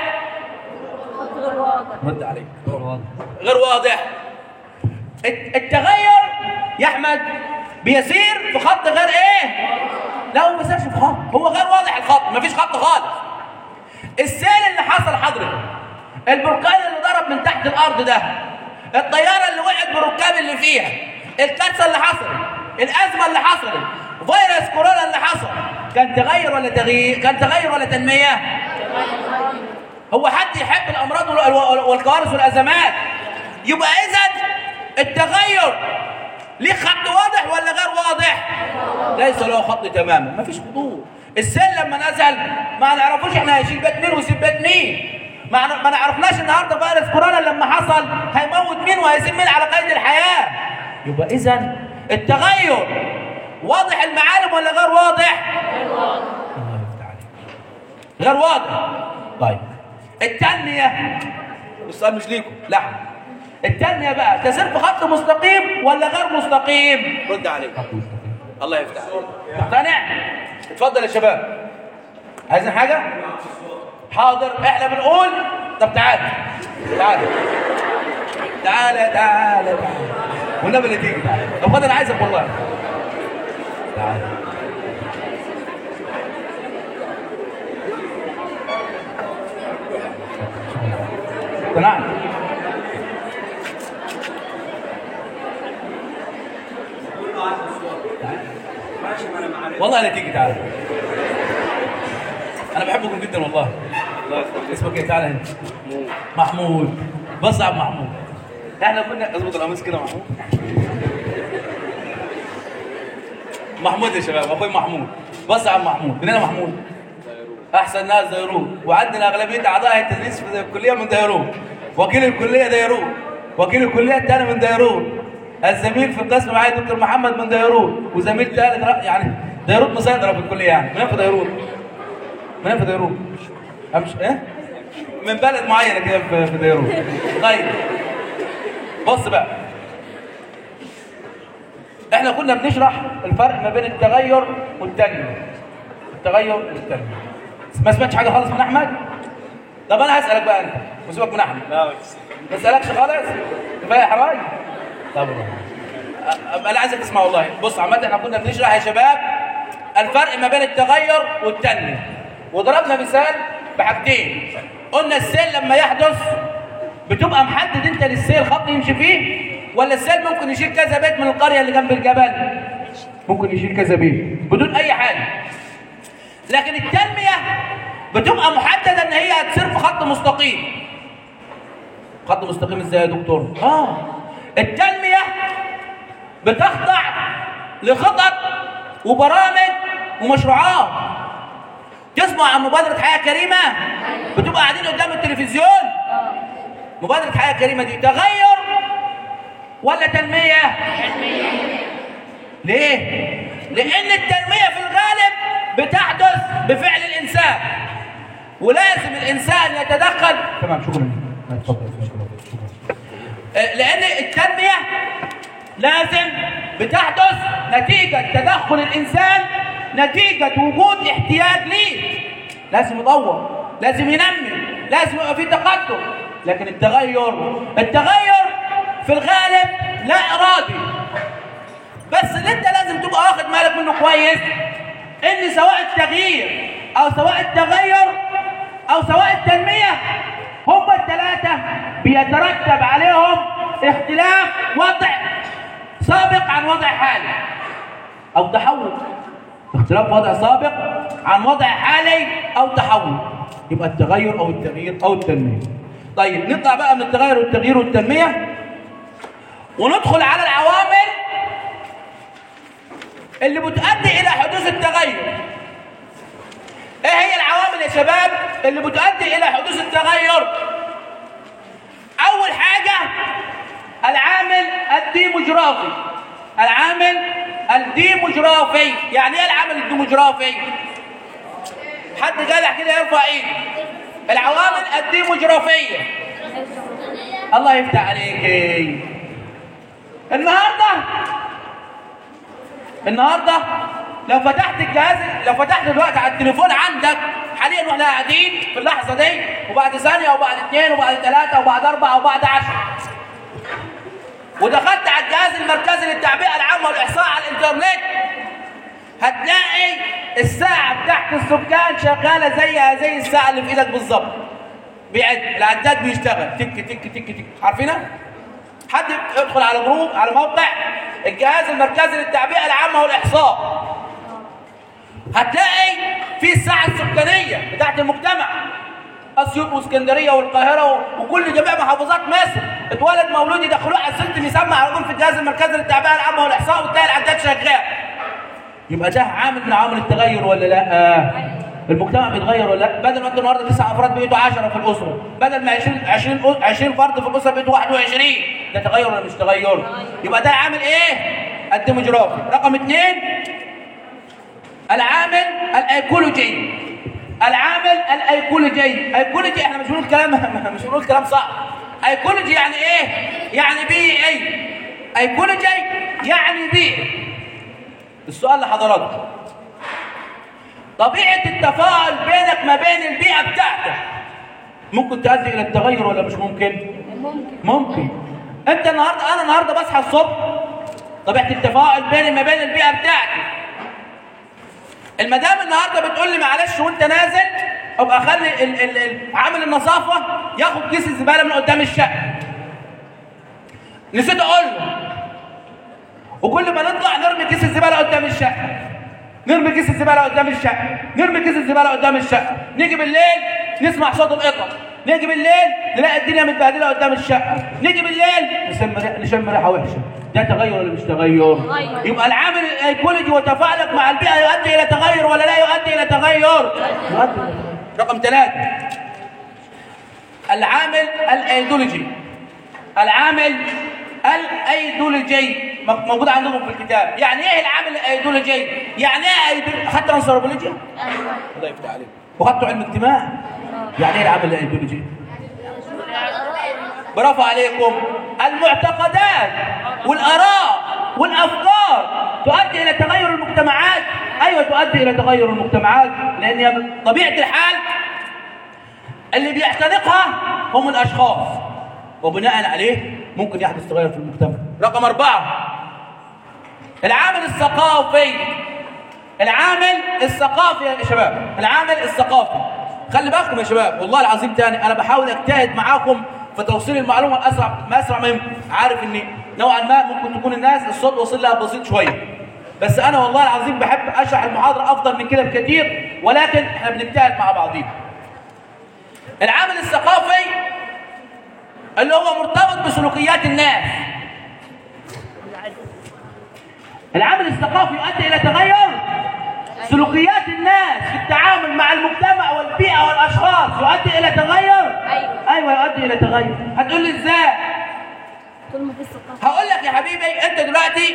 رد عليك غير واضح غير واضح الت- التغير يا احمد بيسير في خط غير ايه لا هو ما بيسيرش في خط هو غير واضح الخط مفيش خط خالص السيل اللي حصل حضرتك البركان اللي ضرب من تحت الارض ده الطياره اللي وقعت بالركاب اللي فيها الكارثه اللي حصلت الازمه اللي حصلت فيروس كورونا اللي حصل كان تغير ولا تغيير كان تغير ولا تنميه هو حد يحب الامراض وال- وال- والكوارث والازمات يبقى اذا التغير ليه خط واضح ولا غير واضح ليس له خط تماما مفيش خطوط السيل لما نزل ما نعرفوش احنا هيشيل بيت مين ويسيب بيت مين ما ن- ما نعرفناش النهارده فيروس كورونا لما حصل هيموت مين وهيسيب مين على قيد الحياه يبقى اذا التغير واضح المعالم ولا غير واضح الله يفتح عليك غير واضح طيب التنمية السؤال مش ليكم لا التنمية بقى تسير في خط مستقيم ولا غير مستقيم رد عليك خط مستقيم الله يفتح عليك مقتنع اتفضل يا شباب عايزين حاجة حاضر احنا بنقول طب تعال تعال تعال تعال تعال والنبي اللي تيجي تعال طب خد انا عايزك والله تعال اقتنعت والله لا تيجي تعال انا بحبكم جدا والله اسمك ايه تعال انت محمود بص يا عم محمود احنا كنا اظبط القميص كده محمود محمود يا شباب اخوي محمود بص يا عم محمود منين يا محمود احسن ناس ديروت وعندنا اغلبيه اعضاء التدريس في الكليه من ديروت وكيل الكليه ديروت وكيل الكليه الثاني من ديروت الزميل في القسم معايا دكتور محمد من ديروت وزميل ثالث ر- يعني ديروت مسيطره في الكليه يعني منين في ديروت؟ منين في ديروت؟ امشي ايه؟ من بلد معينه كده في في ديروت طيب بص بقى احنا كنا بنشرح الفرق ما بين التغير والتنميه التغير والتنميه ما سمعتش حاجه خالص من احمد طب انا هسالك بقى انت وسيبك من احمد لا ما اسالكش خالص كفايه حراج طب أ- انا عايزك تسمع والله بص عامه احنا كنا بنشرح يا شباب الفرق ما بين التغير والتنميه وضربنا مثال بحاجتين قلنا السيل لما يحدث بتبقى محدد انت للسيل خط يمشي فيه ولا السيل ممكن يشيل كذا بيت من القريه اللي جنب الجبل ممكن يشيل كذا بيت بدون اي حاجه لكن التنميه بتبقى محدده ان هي هتسير في خط مستقيم خط مستقيم ازاي يا دكتور اه التنميه بتخضع لخطط وبرامج ومشروعات تسمع عن مبادره حياه كريمه بتبقى قاعدين قدام التلفزيون مبادره حياه كريمه دي تغير ولا تنميه ليه لان التنميه في الغالب بتحدث بفعل الانسان ولازم الانسان يتدخل تمام شكرا اتفضل لان التنميه لازم بتحدث نتيجه تدخل الانسان نتيجه وجود احتياج ليه لازم يطور لازم ينمي لازم يبقى في تقدم لكن التغير التغير في الغالب لا ارادي بس اللي انت لازم تبقى واخد بالك منه كويس ان سواء التغيير او سواء التغير او سواء التنميه هما الثلاثه بيترتب عليهم اختلاف وضع سابق عن وضع حالي او تحول اختلاف وضع سابق عن وضع حالي او تحول يبقى التغير او التغيير او التنميه طيب نطلع بقى من التغير والتغيير والتنميه وندخل على العوامل اللي بتؤدي الى حدوث التغير ايه هي العوامل يا شباب اللي بتؤدي الى حدوث التغير اول حاجه العامل الديموجرافي العامل الديموجرافي يعني ايه العامل الديموجرافي حد جدع كده يرفع ايده العوامل الديموجرافيه الله يفتح عليك النهارده النهارده لو فتحت الجهاز لو فتحت دلوقتي على التليفون عندك حاليا واحنا قاعدين في اللحظه دي وبعد ثانيه وبعد اثنين وبعد ثلاثه وبعد اربعه وبعد عشره ودخلت على الجهاز المركزي للتعبئه العامه والاحصاء على الانترنت هتلاقي الساعه بتاعت السكان شغاله زيها زي الساعه اللي في ايدك بالظبط بيعد العداد بيشتغل تك تك تك تك عارفينها؟ حد يدخل على جروب على موقع الجهاز المركزي للتعبئه العامه والاحصاء هتلاقي في الساعه السكانيه بتاعت المجتمع اسيوط واسكندريه والقاهره و- وكل جميع محافظات مصر اتولد مولود يدخلوه على السلم يسمع على طول في الجهاز المركزي للتعبئه العامه والاحصاء وتلاقي العداد شغال يبقى ده عامل من عوامل التغير ولا لا؟ المجتمع بيتغير ولا لا؟ بدل ما انت النهارده تسع افراد بقيتوا 10 في الاسره، بدل ما 20 20 20 فرد في الاسره بقيتوا 21 ده تغير ولا مش تغير؟ يبقى ده عامل ايه؟ الديموجرافي، رقم اثنين العامل الايكولوجي العامل الايكولوجي، ايكولوجي احنا مش بنقول كلام مش بنقول كلام صح ايكولوجي يعني ايه؟ يعني بيئي ايكولوجي يعني بيئي السؤال لحضراتكم طبيعة التفاعل بينك ما بين البيئة بتاعتك ممكن تؤدي إلى التغير ولا مش ممكن؟ ممكن ممكن أنت النهاردة أنا النهاردة بصحى الصبح طبيعة التفاعل بيني ما بين البيئة بتاعتي المدام النهاردة بتقول لي معلش وأنت نازل أبقى أخلي ال- ال- ال- عامل النظافة ياخد كيس الزبالة من قدام الشقة نسيت أقول له وكل ما نطلع نرمي كيس الزباله قدام الشقه نرمي كيس الزباله قدام الشقه نرمي كيس الزباله قدام الشقه نيجي بالليل نسمع صوت القطط نيجي بالليل نلاقي الدنيا متبهدله قدام الشقه نيجي بالليل نشم ريحه نشم ريحه وحشه ده تغير ولا مش تغير تغير. يبقى العامل الايكولوجي وتفاعلك مع البيئه يؤدي الى تغير ولا لا يؤدي الى تغير يؤدي إلى تغير. رقم ثلاثة العامل الايديولوجي العامل الايديولوجي م- موجود عندكم في الكتاب يعني ايه العامل الايديولوجي يعني ايه أيديولوجي خدت انثروبولوجيا ايوه الله يفتح عليك وخدتوا علم اجتماع يعني ايه العامل الايديولوجي برافو عليكم المعتقدات والاراء والافكار تؤدي الى تغير المجتمعات ايوه تؤدي الى تغير المجتمعات لان هي طبيعه الحال اللي بيعتنقها هم الاشخاص وبناء عليه ممكن يحدث تغير في المجتمع رقم أربعة العامل الثقافي العامل الثقافي يا شباب العامل الثقافي خلي بالكم يا شباب والله العظيم تاني انا بحاول اجتهد معاكم في توصيل المعلومه الاسرع ما اسرع ما يمكن عارف اني نوعا ما ممكن تكون الناس الصوت واصل لها بسيط شويه بس انا والله العظيم بحب اشرح المحاضره افضل من كده بكثير ولكن احنا بنجتهد مع بعضينا العامل الثقافي اللي هو مرتبط بسلوكيات الناس العامل الثقافي يؤدي الى تغير سلوكيات الناس في التعامل مع المجتمع والبيئه والاشخاص يؤدي الى تغير أيوة. ايوه يؤدي الى تغير هتقول لي ازاي طول ما في الثقافه هقول لك يا حبيبي انت دلوقتي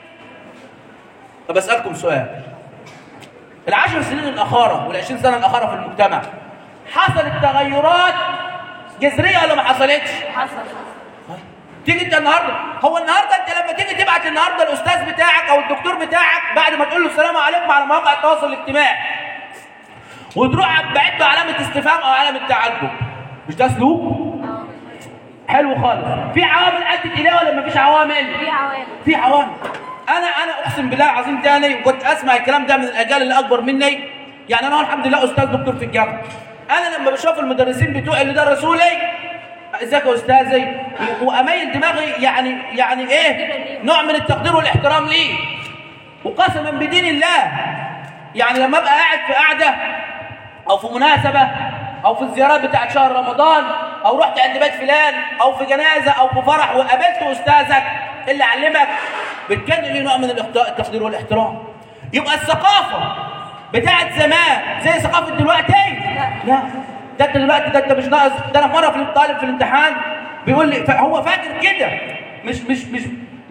طب اسالكم سؤال العشر سنين الاخاره والعشرين سنه الاخاره في المجتمع حصلت تغيرات جذريه ولا ما حصلتش حصل تيجي انت النهارده هو النهارده انت لما تيجي تبعت النهارده الاستاذ بتاعك او الدكتور بتاعك بعد ما تقول له السلام عليكم على مواقع التواصل الاجتماعي وتروح باعت له علامه استفهام او علامه تعجب مش ده سلوك حلو خالص في عوامل ادت اليه ولا ما فيش عوامل في عوامل في عوامل انا انا اقسم بالله العظيم تاني وكنت اسمع الكلام ده من الاجيال اللي اكبر مني يعني انا الحمد لله استاذ دكتور في الجامعه انا لما بشوف المدرسين بتوعي اللي درسوا لي ازيك يا استاذي واميل دماغي يعني يعني ايه نوع من التقدير والاحترام ليه وقسما بدين الله يعني لما ابقى قاعد في قعده او في مناسبه او في الزيارات بتاعت شهر رمضان او رحت عند بيت فلان او في جنازه او في فرح وقابلت استاذك اللي علمك بتكن لي نوع من الاخت- التقدير والاحترام يبقى الثقافه بتاعت زمان زي ثقافه دلوقتي لا ده انت دلوقتي ده انت مش ناقص ده انا مره في طالب في الامتحان بيقول لي ف- هو فاكر كده مش مش مش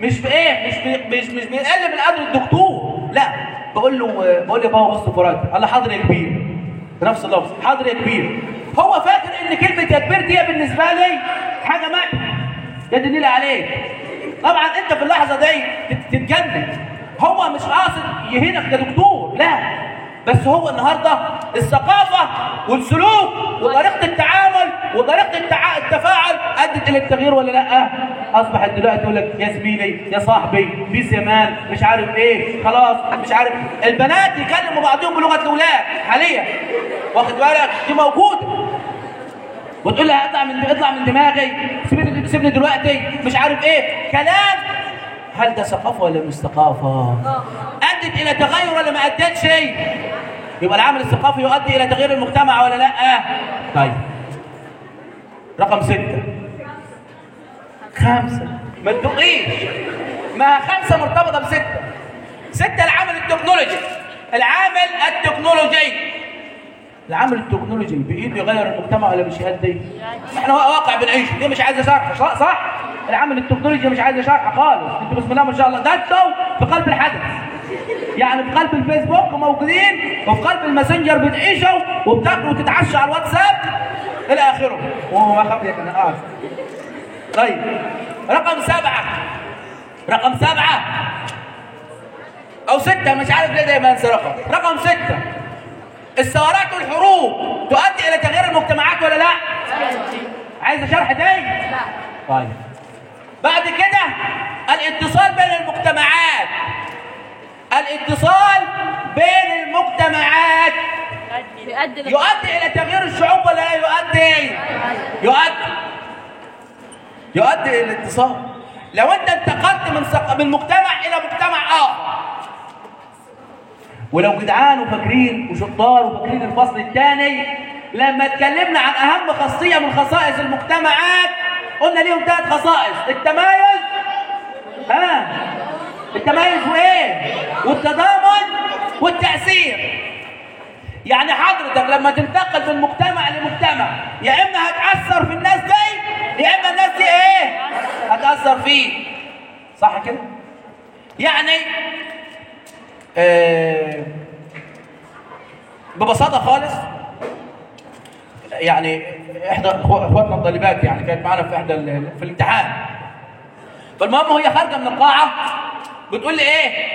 مش بايه مش بي مش مش بيقل من قدر الدكتور لا بقول له بقول له يا بابا بص فرات الله حاضر يا كبير بنفس اللفظ حاضر يا كبير هو فاكر ان كلمه يا كبير دي بالنسبه لي حاجه مات يا دي النيله عليك طبعا انت في اللحظه دي تت- تتجنن هو مش قاصد يهينك كدكتور لا بس هو النهارده الثقافه والسلوك وطريقه التعامل وطريقه التع... التفاعل ادت الى التغيير ولا لا؟ اصبحت دلوقتي يقول لك يا زميلي يا صاحبي في زمان مش عارف ايه خلاص مش عارف البنات يكلموا بعضهم بلغه الاولاد حاليا واخد بالك دي موجوده وتقول لها اطلع من اطلع من دماغي سيبني سيبني دلوقتي مش عارف ايه كلام هل ده ثقافه ولا مش ثقافه؟ ادت الى تغير ولا ما ادتش؟ يبقى العامل الثقافي يؤدي الى تغيير المجتمع ولا لا؟ طيب رقم ستة خمسة ما تدقيش ما خمسة مرتبطة بستة ستة العامل التكنولوجي العامل التكنولوجي العامل التكنولوجي بايده يغير المجتمع ولا مش يأدي؟ ما احنا واقع بنعيش دي مش عايزه شرح صح؟ صح؟ العامل التكنولوجي مش عايزه شرح خالص انتوا بسم الله ما شاء الله ده انتوا في قلب الحدث يعني في قلب الفيسبوك موجودين وفي قلب الماسنجر بتعيشوا وبتاكلوا وتتعشوا على الواتساب الى اخره وهو ما خاف يا انا اسف طيب رقم سبعه رقم سبعه او سته مش عارف ليه دايما انسى رقم رقم سته الثورات والحروب تؤدي الى تغيير المجتمعات ولا لا؟ عايز شرح تاني؟ لا طيب بعد كده الاتصال بين المجتمعات الاتصال بين المجتمعات بيؤدي لك- يؤدي الى تغيير الشعوب ولا لا يؤدي؟ يؤدي يؤدي الى الاتصال لو انت انتقلت من ثق- من مجتمع الى مجتمع اخر ولو جدعان وفاكرين وشطار وفاكرين الفصل الثاني لما اتكلمنا عن اهم خاصيه من خصائص المجتمعات قلنا ليهم ثلاث خصائص التمايز ها التمايز وايه والتضامن والتاثير يعني حضرتك لما تنتقل من مجتمع لمجتمع يا اما هتاثر في الناس دي يا اما الناس دي ايه هتاثر فيك صح كده يعني آه ببساطه خالص يعني احدى إخو- اخواتنا الطالبات يعني كانت معانا في احدى ال- في الامتحان فالمهم وهي خارجه من القاعه بتقول لي ايه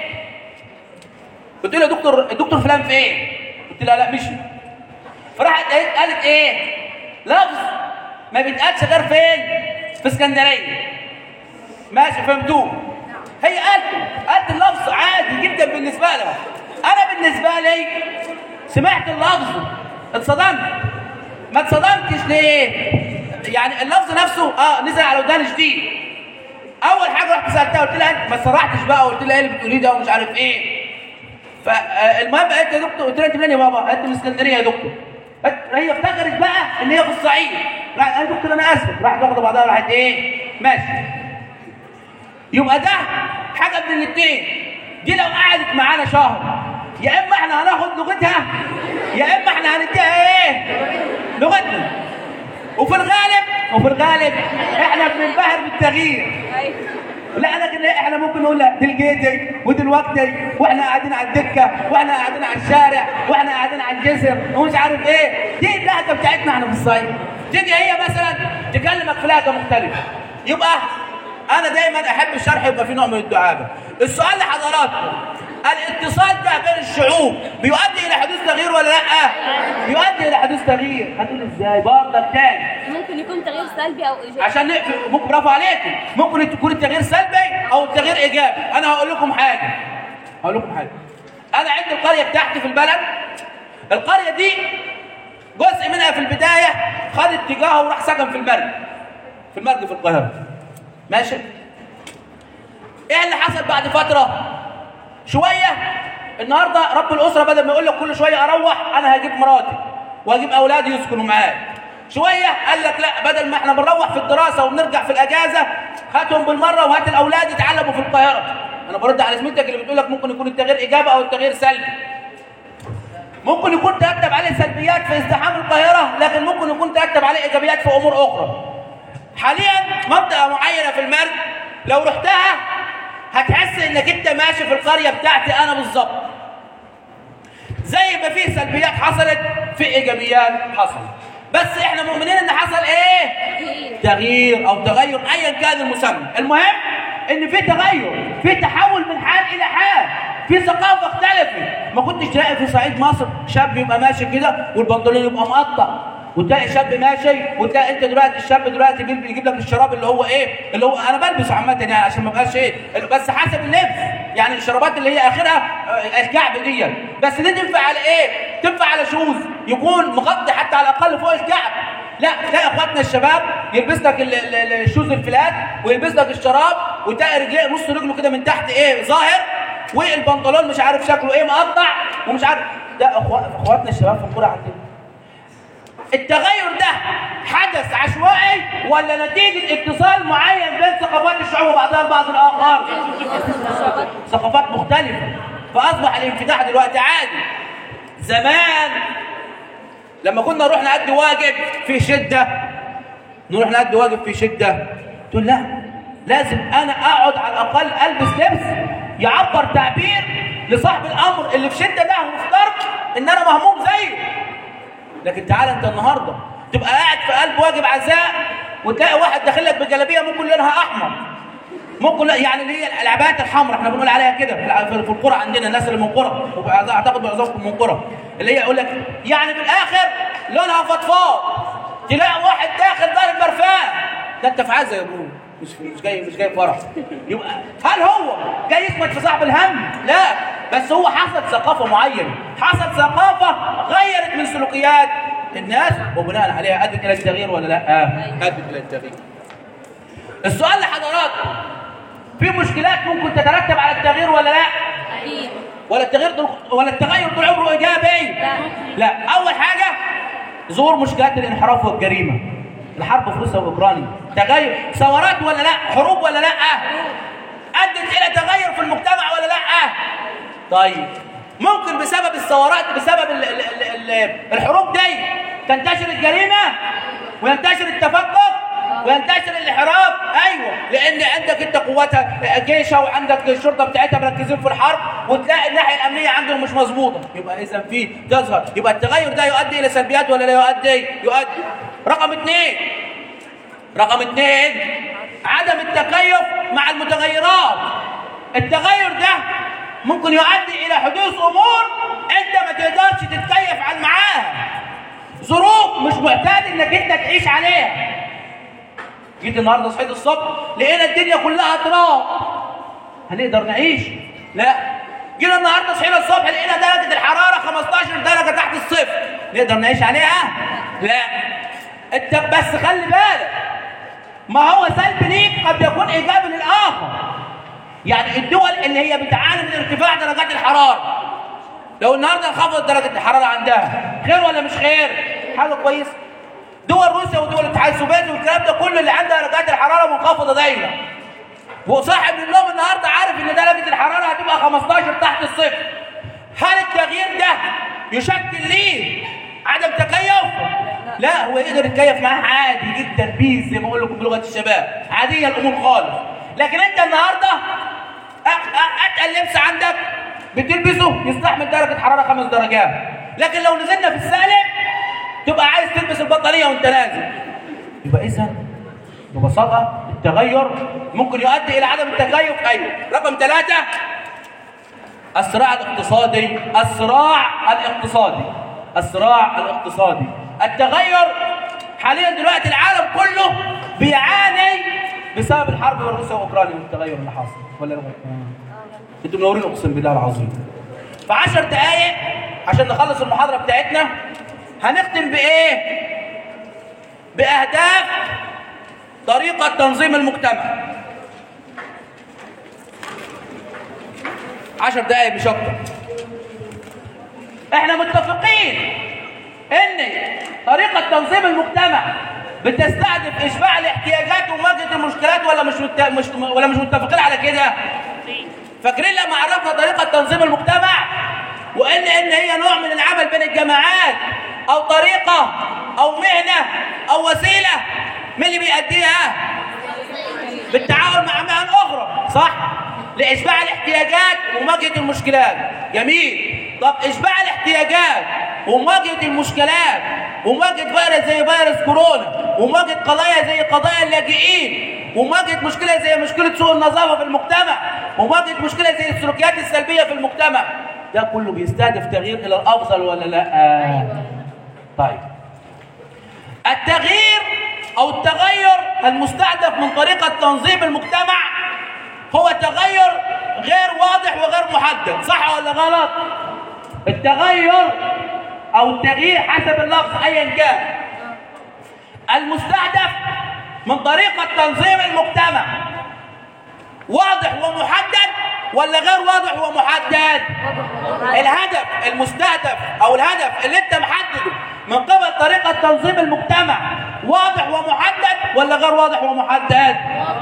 قلت له يا دكتور الدكتور فلان فين؟ قلت لها لا مشي فراحت قالت قالت ايه؟ لفظ ما بيتقالش غير فين؟ في اسكندريه ماشي فهمتوه هي قالت قالت اللفظ عادي جدا بالنسبه لها انا بالنسبه لي سمعت اللفظ اتصدمت ما اتصدمتش ليه؟ يعني اللفظ نفسه اه نزل على وداني شديد اول حاجه رحت سالتها قلت لها انت ما سرحتش بقى قلت لها ايه اللي بتقوليه ده ومش عارف ايه فالمهم قالت يا دكتور قلت لها انت منين يا بابا؟ قالت لي من اسكندريه يا دكتور قالت هي افتكرت بقى ان هي في الصعيد راحت قالت دكتور انا اسف راحت واخده بعضها وراحت ايه؟ ماشي يبقى ده حاجه من الاثنين دي لو قعدت معانا شهر يا اما احنا هناخد لغتها يا اما احنا هنديها ايه؟ لغتنا وفي الغالب وفي الغالب احنا بننبهر بالتغيير لا لكن احنا ممكن نقول لا دلوقتي ودلوقتي واحنا قاعدين على الدكه واحنا قاعدين على الشارع واحنا قاعدين على الجسر ومش عارف ايه دي اللهجه بتاعتنا احنا في الصعيد تيجي هي مثلا تكلمك في لهجه مختلفه يبقى انا دايما احب الشرح يبقى فيه نوع من الدعابه السؤال لحضراتكم الاتصال ده بين الشعوب بيؤدي الى حدوث تغيير ولا لا؟ بيؤدي الى حدوث تغيير هتقول ازاي؟ برضك تاني ممكن يكون تغيير سلبي او ايجابي عشان نقفل ممكن برافو عليكم ممكن تكون التغيير سلبي او التغيير ايجابي انا هقول لكم حاجه هقول لكم حاجه انا عندي القريه بتاعتي في البلد القريه دي جزء منها في البدايه خد اتجاهه وراح سكن في المرج في المرج في القاهره ماشي ايه اللي حصل بعد فتره شويه النهارده رب الاسره بدل ما يقول لك كل شويه اروح انا هجيب مراتي واجيب اولادي يسكنوا معايا شويه قال لك لا بدل ما احنا بنروح في الدراسه وبنرجع في الاجازه هاتهم بالمره وهات الاولاد يتعلموا في القاهره انا برد على زميلتك اللي بتقول لك ممكن يكون التغيير ايجابي او التغيير سلبي ممكن يكون ترتب عليه سلبيات في ازدحام القاهره لكن ممكن يكون ترتب عليه ايجابيات في امور اخرى حاليا منطقه معينه في المرج لو رحتها هتحس انك انت ماشي في القريه بتاعتي انا بالظبط زي ما في سلبيات حصلت في ايجابيات حصلت بس احنا مؤمنين ان حصل ايه تغيير او تغير ايا كان المسمى المهم ان في تغير في تحول من حال الى حال في ثقافه اختلفت ما كنتش تلاقي في صعيد مصر شاب يبقى ماشي كده والبنطلون يبقى مقطع وتلاقي شاب ماشي وتلاقي انت دلوقتي الشاب دلوقتي يجيب يجيب لك الشراب اللي هو ايه اللي هو انا بلبسه عامه يعني عشان ما ابقاش ايه بس حسب اللبس يعني الشرابات اللي هي اخرها آه، الكعب دي بس دي تنفع على ايه؟ تنفع على شوز يكون مغطي حتى على الاقل فوق الكعب لا تلاقي اخواتنا الشباب يلبس لك ال- ال- ال- الشوز الفلات ويلبس لك الشراب وتلاقي رجليه نص رجله كده من تحت ايه ظاهر والبنطلون مش عارف شكله ايه مقطع ومش عارف ده أخوة- اخواتنا الشباب في الكوره عندنا التغير ده حدث عشوائي ولا نتيجة اتصال معين بين ثقافات الشعوب وبعضها البعض الآخر؟ ثقافات مختلفة فأصبح الانفتاح دلوقتي عادي زمان لما كنا نروح نأدي واجب في شدة نروح نأدي واجب في شدة تقول لا لازم أنا أقعد على الأقل ألبس لبس يعبر تعبير لصاحب الأمر اللي في شدة ده مفترض إن أنا مهموم زيه لكن تعال انت النهارده تبقى قاعد في قلب واجب عزاء وتلاقي واحد داخل لك بجلابيه ممكن لونها احمر ممكن لا يعني اللي هي العبايات الحمراء احنا بنقول عليها كده في الع- في في القرى عندنا الناس اللي من قرى واعتقد معظمكم من قرى اللي هي يقول لك يعني بالاخر لونها فضفاض تلاقي واحد داخل ضارب برفان ده انت في عزا يا ابوه مش مش جاي مش جاي فرح يبقى هل هو جاي يثبت في صاحب الهم؟ لا بس هو حصل ثقافه معينه حصل ثقافه غيرت من سلوكيات الناس وبناء عليها ادت الى التغيير ولا لا؟ ادت الى التغيير السؤال لحضراتكم في مشكلات ممكن تترتب على التغيير ولا لا؟ ولا التغيير طول ولا التغير طول عمره ايجابي؟ لا اول حاجه ظهور مشكلات الانحراف والجريمه الحرب في روسيا واوكرانيا تغير ثورات ولا لا؟ حروب ولا لا؟ ادت الى تغير في المجتمع ولا لا؟ طيب ممكن بسبب الثورات بسبب ال ال ال ال الحروب دي تنتشر الجريمه وينتشر التفكك وينتشر الانحراف ايوه لان عندك انت قواتها جيشها وعندك الشرطه بتاعتها مركزين في الحرب وتلاقي الناحيه الامنيه عندهم مش مظبوطه يبقى اذا في تظهر يبقى التغير ده يؤدي الى سلبيات ولا لا يؤدي؟ يؤدي رقم اثنين رقم اثنين عدم التكيف مع المتغيرات التغير ده ممكن يؤدي الى حدوث امور انت ما تقدرش تتكيف عن معاها ظروف مش معتاد انك انت تعيش عليها جيت النهارده صحيت الصبح لقينا الدنيا كلها تراب هنقدر نعيش لا جينا النهارده صحينا الصبح لقينا درجه الحراره 15 درجه تحت الصفر نقدر نعيش عليها لا انت بس خلي بالك ما هو سلب ليك قد يكون ايجابي للاخر يعني الدول اللي هي بتعاني من ارتفاع درجات الحراره لو النهارده انخفضت درجه الحراره عندها خير ولا مش خير حاجه كويسه دول روسيا ودول الاتحاد السوفيتي والكلام ده كله اللي عندها درجات الحراره منخفضه دايما وصاحب النوم النهارده عارف ان درجه الحراره هتبقى 15 تحت الصفر هل التغيير ده يشكل ليه عدم تكيف لا هو يقدر يتكيف معاه عادي جدا بيس زي ما بقول لكم بلغه الشباب عاديه الامور خالص لكن انت النهارده أ- أ- اتقل لبس عندك بتلبسه يستحمل درجه حراره خمس درجات لكن لو نزلنا في السالب تبقى عايز تلبس البطانيه وانت نازل يبقى اذا ببساطه التغير ممكن يؤدي الى عدم التكيف ايوه رقم ثلاثه الصراع الاقتصادي الصراع الاقتصادي الصراع الاقتصادي التغير حاليا دلوقتي العالم كله بيعاني بسبب الحرب بين روسيا واوكرانيا والتغير اللي حاصل ولا لا انتوا منورين اقسم بالله العظيم في 10 دقائق عشان نخلص المحاضره بتاعتنا هنختم بايه باهداف طريقه تنظيم المجتمع عشر دقائق مش اكتر احنا متفقين ان طريقه تنظيم المجتمع بتستهدف اشباع الاحتياجات ومواجهه المشكلات ولا مش مت... مش ولا مش متفقين على كده فاكرين لما عرفنا طريقه تنظيم المجتمع وان ان هي نوع من العمل بين الجماعات او طريقه او مهنه او وسيله مين اللي بيأديها بالتعاون مع مهن اخرى صح لاشباع الاحتياجات ومواجهه المشكلات جميل طب اشباع الاحتياجات ومواجهه المشكلات ومواجهه فيروس زي فيروس كورونا ومواجهه قضايا زي قضايا اللاجئين ومواجهه مشكله زي مشكله سوء النظافه في المجتمع ومواجهه مشكله زي السلوكيات السلبيه في المجتمع ده كله بيستهدف تغيير الى الافضل ولا لا ايوه طيب التغيير او التغير المستهدف من طريقه تنظيم المجتمع هو تغير غير واضح وغير محدد صح ولا غلط التغير او التغيير حسب اللفظ ايا كان المستهدف من طريقه تنظيم المجتمع واضح ومحدد ولا غير واضح ومحدد الهدف المستهدف او الهدف اللي انت محدده من قبل طريقه تنظيم المجتمع واضح ومحدد ولا غير واضح ومحدد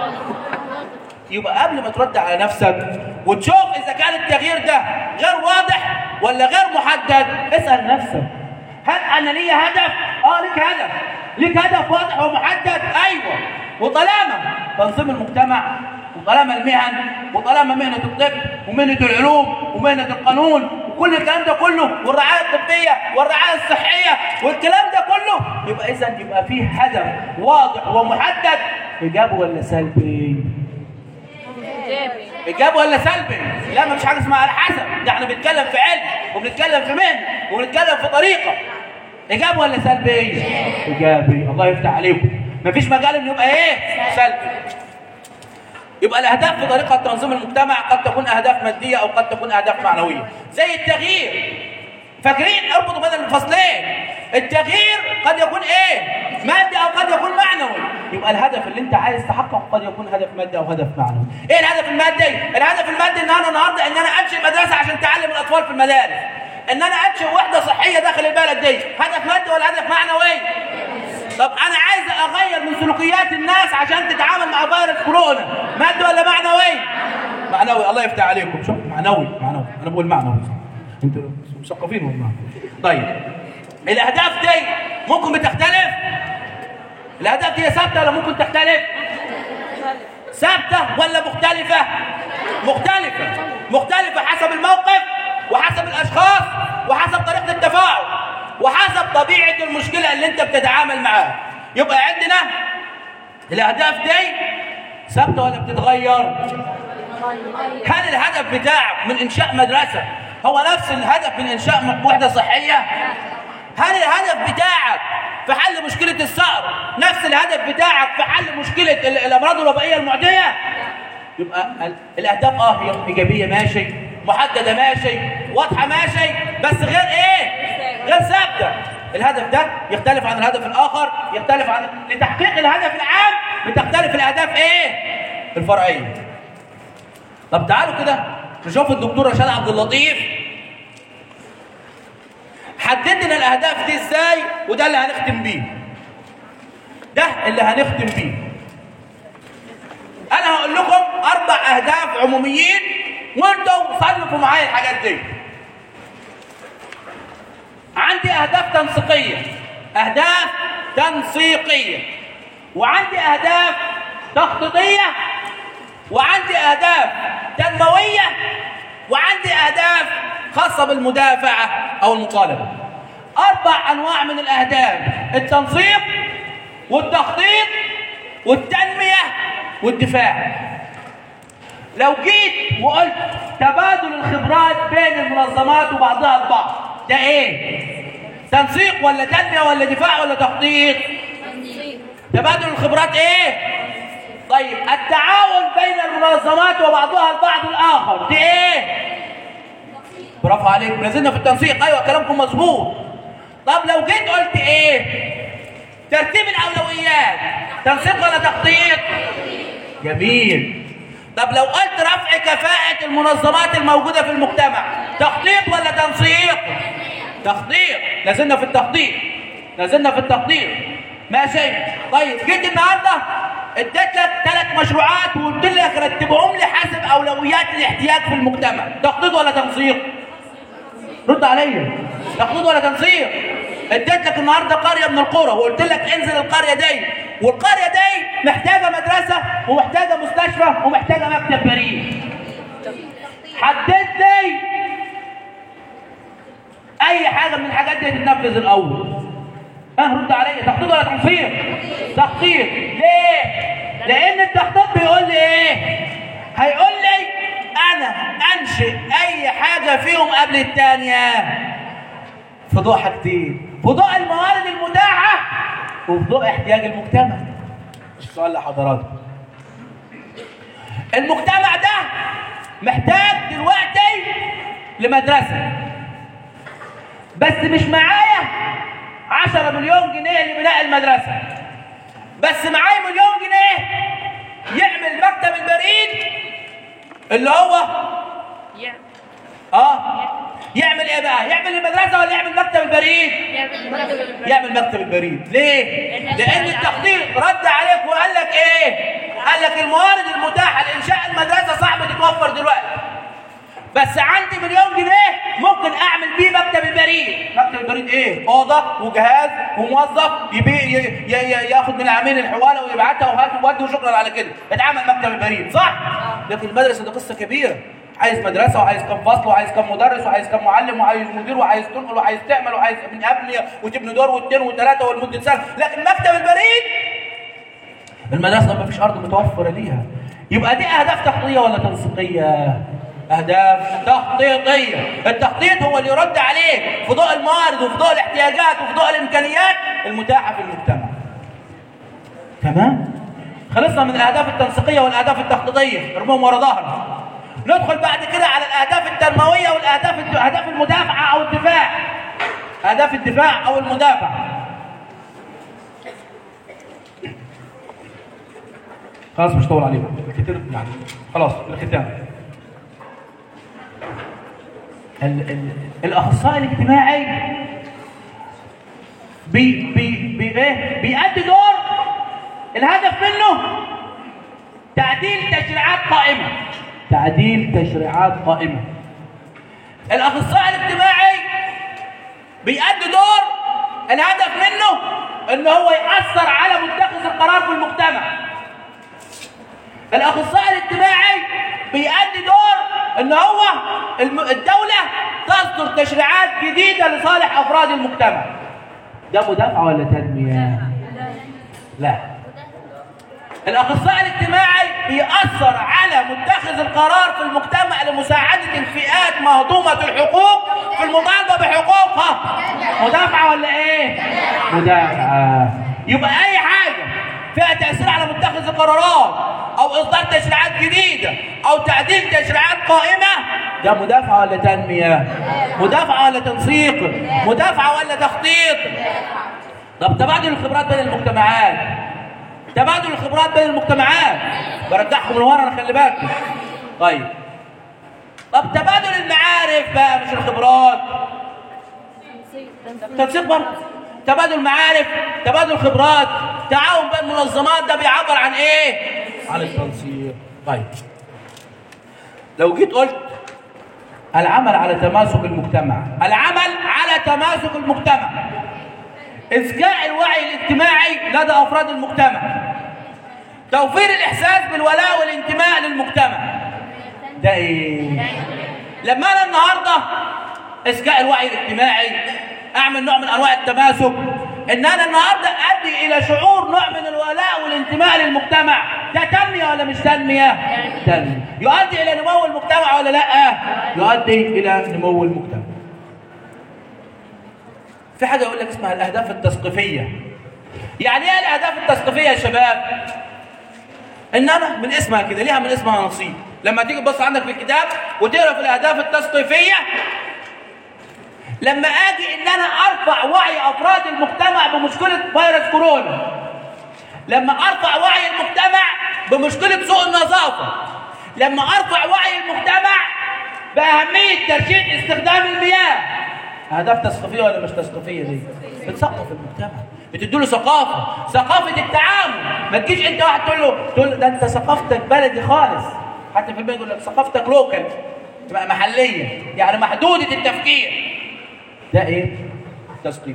يبقى قبل ما ترد على نفسك وتشوف اذا كان التغيير ده غير واضح ولا غير محدد اسال نفسك هل انا لي هدف اه ليك هدف ليك هدف واضح ومحدد ايوه وطالما تنظيم المجتمع وطالما المهن وطالما مهنه الطب ومهنه العلوم ومهنه القانون وكل الكلام ده كله والرعايه الطبيه والرعايه الصحيه والكلام ده كله يبقى اذا يبقى فيه هدف واضح ومحدد ايجابي ولا سلبي؟ ايجابي ولا سلبي؟ لا مفيش حاجه اسمها على حسب، ده احنا بنتكلم في علم وبنتكلم في مهنه وبنتكلم في طريقه. ايجابي ولا سلبي؟ ايجابي، الله يفتح عليكم. مفيش مجال انه يبقى ايه؟ سلبي. يبقى الاهداف في طريقه تنظيم المجتمع قد تكون اهداف ماديه او قد تكون اهداف معنويه، زي التغيير. فاكرين اربطوا بين الفصلين. التغيير قد يكون ايه؟ مادي او قد يكون معنوي. يبقى الهدف اللي انت عايز تحققه قد يكون هدف مادي او هدف معنوي. ايه الهدف المادي؟ الهدف المادي ان انا النهارده ان انا انشئ مدرسه عشان تعلم الاطفال في المدارس. ان انا انشئ وحده صحيه داخل البلد دي، هدف مادي ولا هدف معنوي؟ طب انا عايز اغير من سلوكيات الناس عشان تتعامل مع فيروس كورونا، مادي ولا معنوي؟ معنوي الله يفتح عليكم، شوف معنوي معنوي، انا بقول معنوي انتوا مثقفين والله. طيب الاهداف دي ممكن بتختلف؟ الاهداف دي ثابته ولا ممكن تختلف؟ ثابته ولا مختلفه؟ مختلفه مختلفه حسب الموقف وحسب الاشخاص وحسب طريقه التفاعل وحسب طبيعه المشكله اللي انت بتتعامل معاها يبقى عندنا الاهداف دي ثابته ولا بتتغير؟ هل الهدف بتاعك من انشاء مدرسه هو نفس الهدف من انشاء وحده صحيه؟ هل الهدف بتاعك في حل مشكله الصقر نفس الهدف بتاعك في حل مشكله ال- الامراض الوبائيه المعديه؟ يبقى ال- الاهداف اه هي ايجابيه ماشي محدده ماشي واضحه ماشي بس غير ايه؟ غير ثابته الهدف ده يختلف عن الهدف الاخر يختلف عن لتحقيق الهدف العام بتختلف الاهداف ايه؟ الفرعيه طب تعالوا كده نشوف الدكتور رشاد عبد اللطيف حدد لنا الاهداف دي ازاي وده اللي هنختم بيه ده اللي هنختم بيه انا هقول لكم اربع اهداف عموميين وانتوا صنفوا معايا الحاجات دي عندي اهداف تنسيقيه اهداف تنسيقيه وعندي اهداف تخطيطيه وعندي اهداف تنمويه وعندي اهداف خاصه بالمدافعه او المطالبه اربع انواع من الاهداف التنسيق والتخطيط والتنميه والدفاع لو جيت وقلت تبادل الخبرات بين المنظمات وبعضها البعض ده ايه تنسيق ولا تنميه ولا دفاع ولا تخطيط تبادل الخبرات ايه طيب التعاون بين المنظمات وبعضها البعض الاخر دي ايه برافو عليك نزلنا في التنسيق ايوه كلامكم مظبوط طب لو جيت قلت ايه ترتيب الاولويات تنسيق ولا تخطيط جميل طب لو قلت رفع كفاءة المنظمات الموجودة في المجتمع تخطيط ولا تنسيق تخطيط لازلنا في التخطيط لازلنا في التخطيط ماشي طيب جيت النهارده اديت لك ثلاث مشروعات وقلت لك رتبهم لي حسب اولويات الاحتياج في المجتمع تخطيط ولا تنسيق رد عليا تخطيط ولا تنسيق اديت لك النهارده قريه من القرى وقلت لك انزل القريه دي والقريه دي محتاجه مدرسه ومحتاجه مستشفى ومحتاجه مكتب بريد حدد لي اي حاجه من الحاجات دي تتنفذ الاول ها رد عليا تخطيط ولا تنفيذ تخطيط ليه لان التخطيط بيقول لي ايه هيقول لي انا انشئ اي حاجه فيهم قبل الثانيه في ضوء حاجتين في ضوء الموارد المتاحه وفي ضوء احتياج المجتمع السؤال لحضراتكم المجتمع ده محتاج دلوقتي لمدرسه بس مش معايا 10 مليون جنيه لبناء المدرسه بس معايا مليون جنيه يعمل مكتب البريد اللي هو اه يعمل ايه بقى يعمل المدرسه ولا يعمل مكتب البريد يعمل مكتب البريد ليه لان التخطيط رد عليك وقال لك ايه قال لك الموارد المتاحه لانشاء المدرسه صعب تتوفر دلوقتي بس عندي مليون جنيه ممكن اعمل بيه مكتب البريد مكتب البريد ايه اوضه وجهاز وموظف يبيع ي- ي- ي- ياخد من العميل الحواله ويبعتها وهات وودي وشكرا على كده اتعمل مكتب البريد صح لكن المدرسه دي قصه كبيره عايز مدرسه وعايز كم فصل وعايز كم مدرس وعايز كم معلم وعايز مدير وعايز تنقل وعايز تعمل وعايز من ابنيه وتبني دور واثنين وثلاثه ولمده سنه لكن مكتب البريد المدرسه ما فيش ارض متوفره ليها يبقى دي اهداف تخطيطيه ولا تنسيقيه اهداف تخطيطيه التخطيط هو اللي يرد عليك في ضوء الموارد وفي ضوء الاحتياجات وفي ضوء الامكانيات المتاحه في المجتمع تمام خلصنا من الاهداف التنسيقيه والاهداف التخطيطيه ارموهم ورا ظهرنا ندخل بعد كده على الاهداف التنمويه والاهداف اهداف المدافعه او الدفاع اهداف الدفاع او المدافعه خلاص مش طول عليكم كتير يعني خلاص الختام ال ال الاخصائي الاجتماعي بي بي بي ايه بيأدي دور الهدف منه تعديل تشريعات قائمه تعديل تشريعات قائمه الاخصائي الاجتماعي بيأدي دور الهدف منه ان هو يأثر على متخذ القرار في المجتمع الاخصائي الاجتماعي بيأدي دور ان هو الم- الدوله تصدر تشريعات جديده لصالح افراد المجتمع ده مدافعه ولا تنميه لا الاخصائي الاجتماعي بيأثر على متخذ القرار في المجتمع لمساعده الفئات مهضومه الحقوق في المطالبه بحقوقها مدافعه ولا ايه مدافعه يبقى اي حاجه فيها تاثير على متخذ القرارات او اصدار تشريعات جديده او تعديل تشريعات قائمه ده مدافعه ولا تنميه مدافعه ولا تنسيق مدافعه ولا تخطيط طب تبادل الخبرات بين المجتمعات تبادل الخبرات بين المجتمعات برجعكم من ورا انا خلي بالكم طيب طب تبادل المعارف بقى مش الخبرات تنسيق برضه تبادل معارف تبادل خبرات تعاون بين المنظمات ده بيعبر عن ايه عن التنسيق طيب لو جيت قلت العمل على تماسك المجتمع العمل على تماسك المجتمع إذكاء الوعي الاجتماعي لدى أفراد المجتمع توفير الإحساس بالولاء والانتماء للمجتمع ده إيه؟ لما أنا النهاردة إذكاء الوعي الاجتماعي أعمل نوع من أنواع التماسك إن أنا النهاردة أدي إلى شعور نوع من الولاء والانتماء للمجتمع ده تنمية ولا مش تنمية؟ تنمية يؤدي إلى نمو المجتمع ولا لأ؟ يؤدي إلى نمو المجتمع في حاجه يقول لك اسمها الاهداف التثقيفيه يعني ايه الاهداف التثقيفيه يا شباب ان انا من اسمها كده ليها من اسمها نصيب لما تيجي تبص عندك في الكتاب وتقرا في الاهداف التثقيفيه لما اجي ان انا ارفع وعي افراد المجتمع بمشكله فيروس كورونا لما ارفع وعي المجتمع بمشكله سوء النظافه لما ارفع وعي المجتمع باهميه ترشيد استخدام المياه اهداف تثقيفيه ولا مش تثقيفيه دي بتثقف المجتمع بتديله ثقافه ثقافه التعامل ما تجيش انت واحد تقول له تقول له ده انت ثقافتك بلدي خالص حتى في البيت يقول لك ثقافتك لوكال تبقى محليه يعني محدوده التفكير ده ايه تثقيف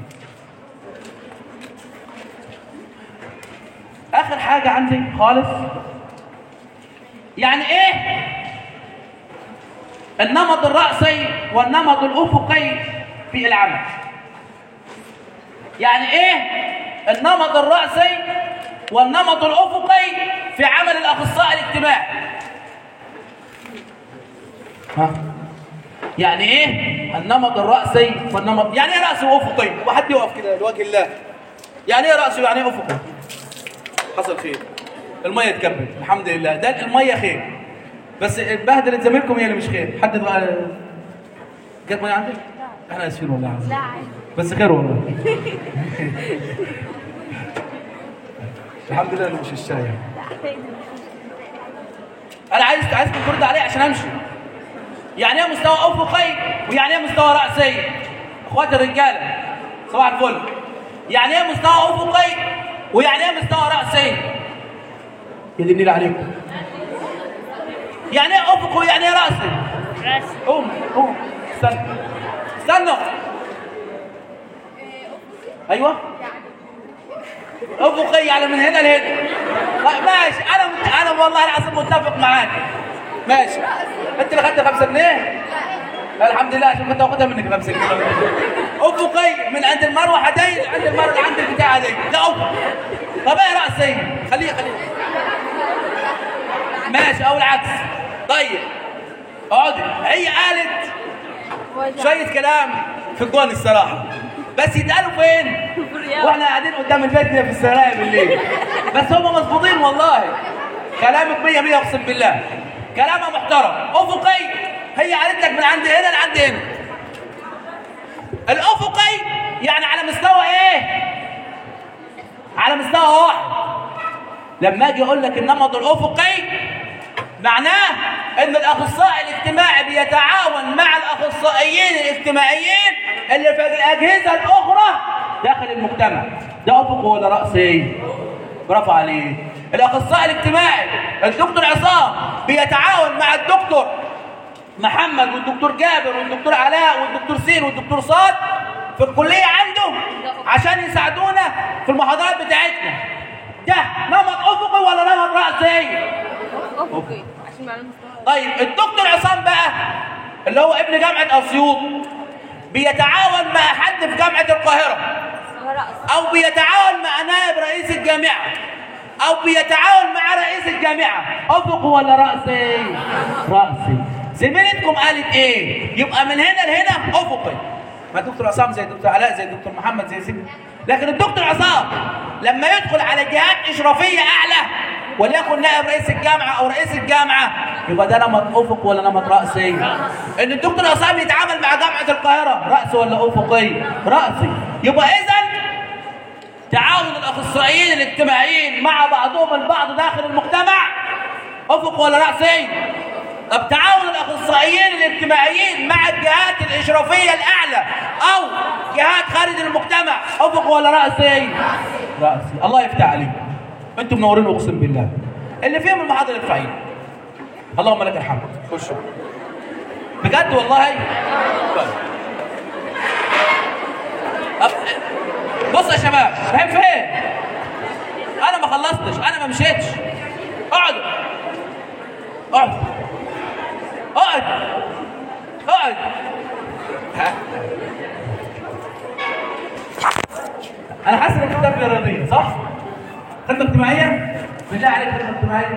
اخر حاجه عندي خالص يعني ايه النمط الرأسي والنمط الأفقي في العمل يعني ايه النمط الرأسي والنمط الأفقي في عمل الأخصائي الاجتماعي ها يعني ايه النمط الرأسي والنمط يعني ايه رأسي وأفقي وحد يقف كده لوجه الله يعني ايه رأسي ويعني ايه أفقي حصل خير المية اتكبت الحمد لله ده المية خير بس بهدلت زميلكم هي اللي مش خير حد بقى جت مية عندك؟ احنا اسفين والله العظيم لا عادي بس خير والله الحمد لله انه مش الشاي لا عادي انا عايز عايزكم ترد عليه عشان امشي يعني ايه مستوى افقي ويعني ايه مستوى راسي اخوات الرجاله صباح الفل يعني ايه مستوى افقي ويعني ايه مستوى راسي يا دي النيل عليكم يعني ايه افقي ويعني ايه راسي راسي قوم قوم استنى استنوا ايوه افقي يعني من هنا لهنا طيب ماشي انا انا والله العظيم متفق معاك ماشي انت اللي خدت 5 جنيه لا، الحمد لله عشان كنت واخدها منك 5 جنيه افقي من عند المروحه دي عند المروحه اللي عند البتاعه دي ده افق طب ايه راسي خليه خليه ماشي او العكس طيب اقعدي هي قالت شوية كلام في الجون الصراحة بس يتقالوا فين؟ واحنا قاعدين قدام البيت كده في السرايا بالليل بس هم مظبوطين والله كلامك مية مية اقسم بالله كلامها محترم افقي هي قالت لك من عند هنا لعند هنا الافقي يعني على مستوى ايه؟ على مستوى واحد لما اجي اقول لك النمط الافقي معناه ان الاخصائي الاجتماعي بيتعاون مع الاخصائيين الاجتماعيين اللي في الاجهزه الاخرى داخل المجتمع ده افق ولا راسي برافو عليك الاخصائي الاجتماعي الدكتور عصام بيتعاون مع الدكتور محمد والدكتور جابر والدكتور علاء والدكتور سين والدكتور صاد في الكليه عنده عشان يساعدونا في المحاضرات بتاعتنا ده نمط افقي ولا نمط راسي افقي عشان معلومة مستوى طيب الدكتور عصام بقى اللي هو ابن جامعة أسيوط بيتعاون مع حد في جامعة القاهرة هو رأس أو بيتعاون مع نائب رئيس الجامعة أو بيتعاون مع رئيس الجامعة أفق ولا رأسي؟ رأسي زميلتكم قالت إيه؟ يبقى من هنا لهنا أفقي ما الدكتور عصام زي الدكتور علاء زي الدكتور محمد زي سيدي لكن الدكتور عصام لما يدخل على جهات إشرافية أعلى وليكن نائب رئيس الجامعة أو رئيس الجامعة يبقى ده نمط أفق ولا نمط رأسي؟ إن الدكتور عصام يتعامل مع جامعة القاهرة رأس ولا أفقي؟ رأسي يبقى إذا تعاون الاخصائيين الاجتماعيين مع بعضهم البعض داخل المجتمع افق ولا راسي طب تعاون الاخصائيين الاجتماعيين مع الجهات الاشرافيه الاعلى او جهات خارج المجتمع افق ولا راسي راسي الله يفتح عليكم انتم منورين اقسم بالله اللي فيهم المحاضره الفعيل اللهم لك الحمد خشوا بجد والله طيب. طب بص يا شباب رايحين فين؟ انا ما خلصتش انا ما مشيتش اقعدوا اقعد اقعد اقعد ها؟ انا حاسس انك كتاب رياضيه صح؟ خدمه اجتماعيه؟ بالله عليك خدمه اجتماعيه؟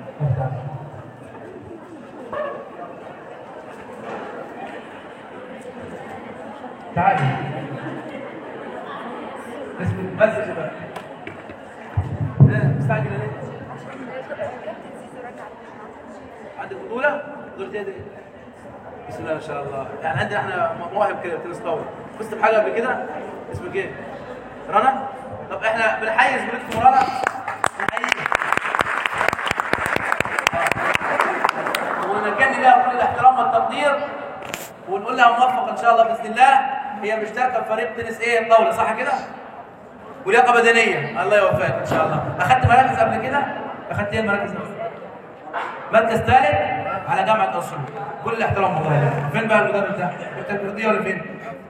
تعالي اسمك بس يا شباب إيه، مستعجل ليه؟ عندك بطولة؟ بطولة ايه دي؟ بسم الله ما شاء الله يعني عندنا احنا مواهب كده تنس طاولة فزت بحاجة قبل كده؟ اسمك ايه؟ رنا؟ طب احنا بنحيي زميلتكم رنا نحييها ونكن لها كل الاحترام والتقدير ونقول لها موفق ان شاء الله باذن الله هي مشتركه في فريق تنس ايه الطاوله صح كده؟ ولياقه بدنيه الله يوفقك ان شاء الله اخذت مراكز قبل كده؟ اخذت ايه المراكز مركز ثالث على جامعه اسيوط كل الاحترام والله لك. فين بقى المدرب ده؟ انت الرياضيه ولا فين؟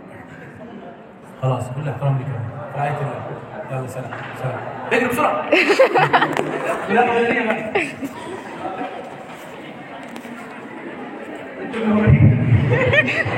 خلاص كل الاحترام لك في رعايه الله يلا سلام سلام اجري بسرعه لياقه بدنيه بقى الجمهورية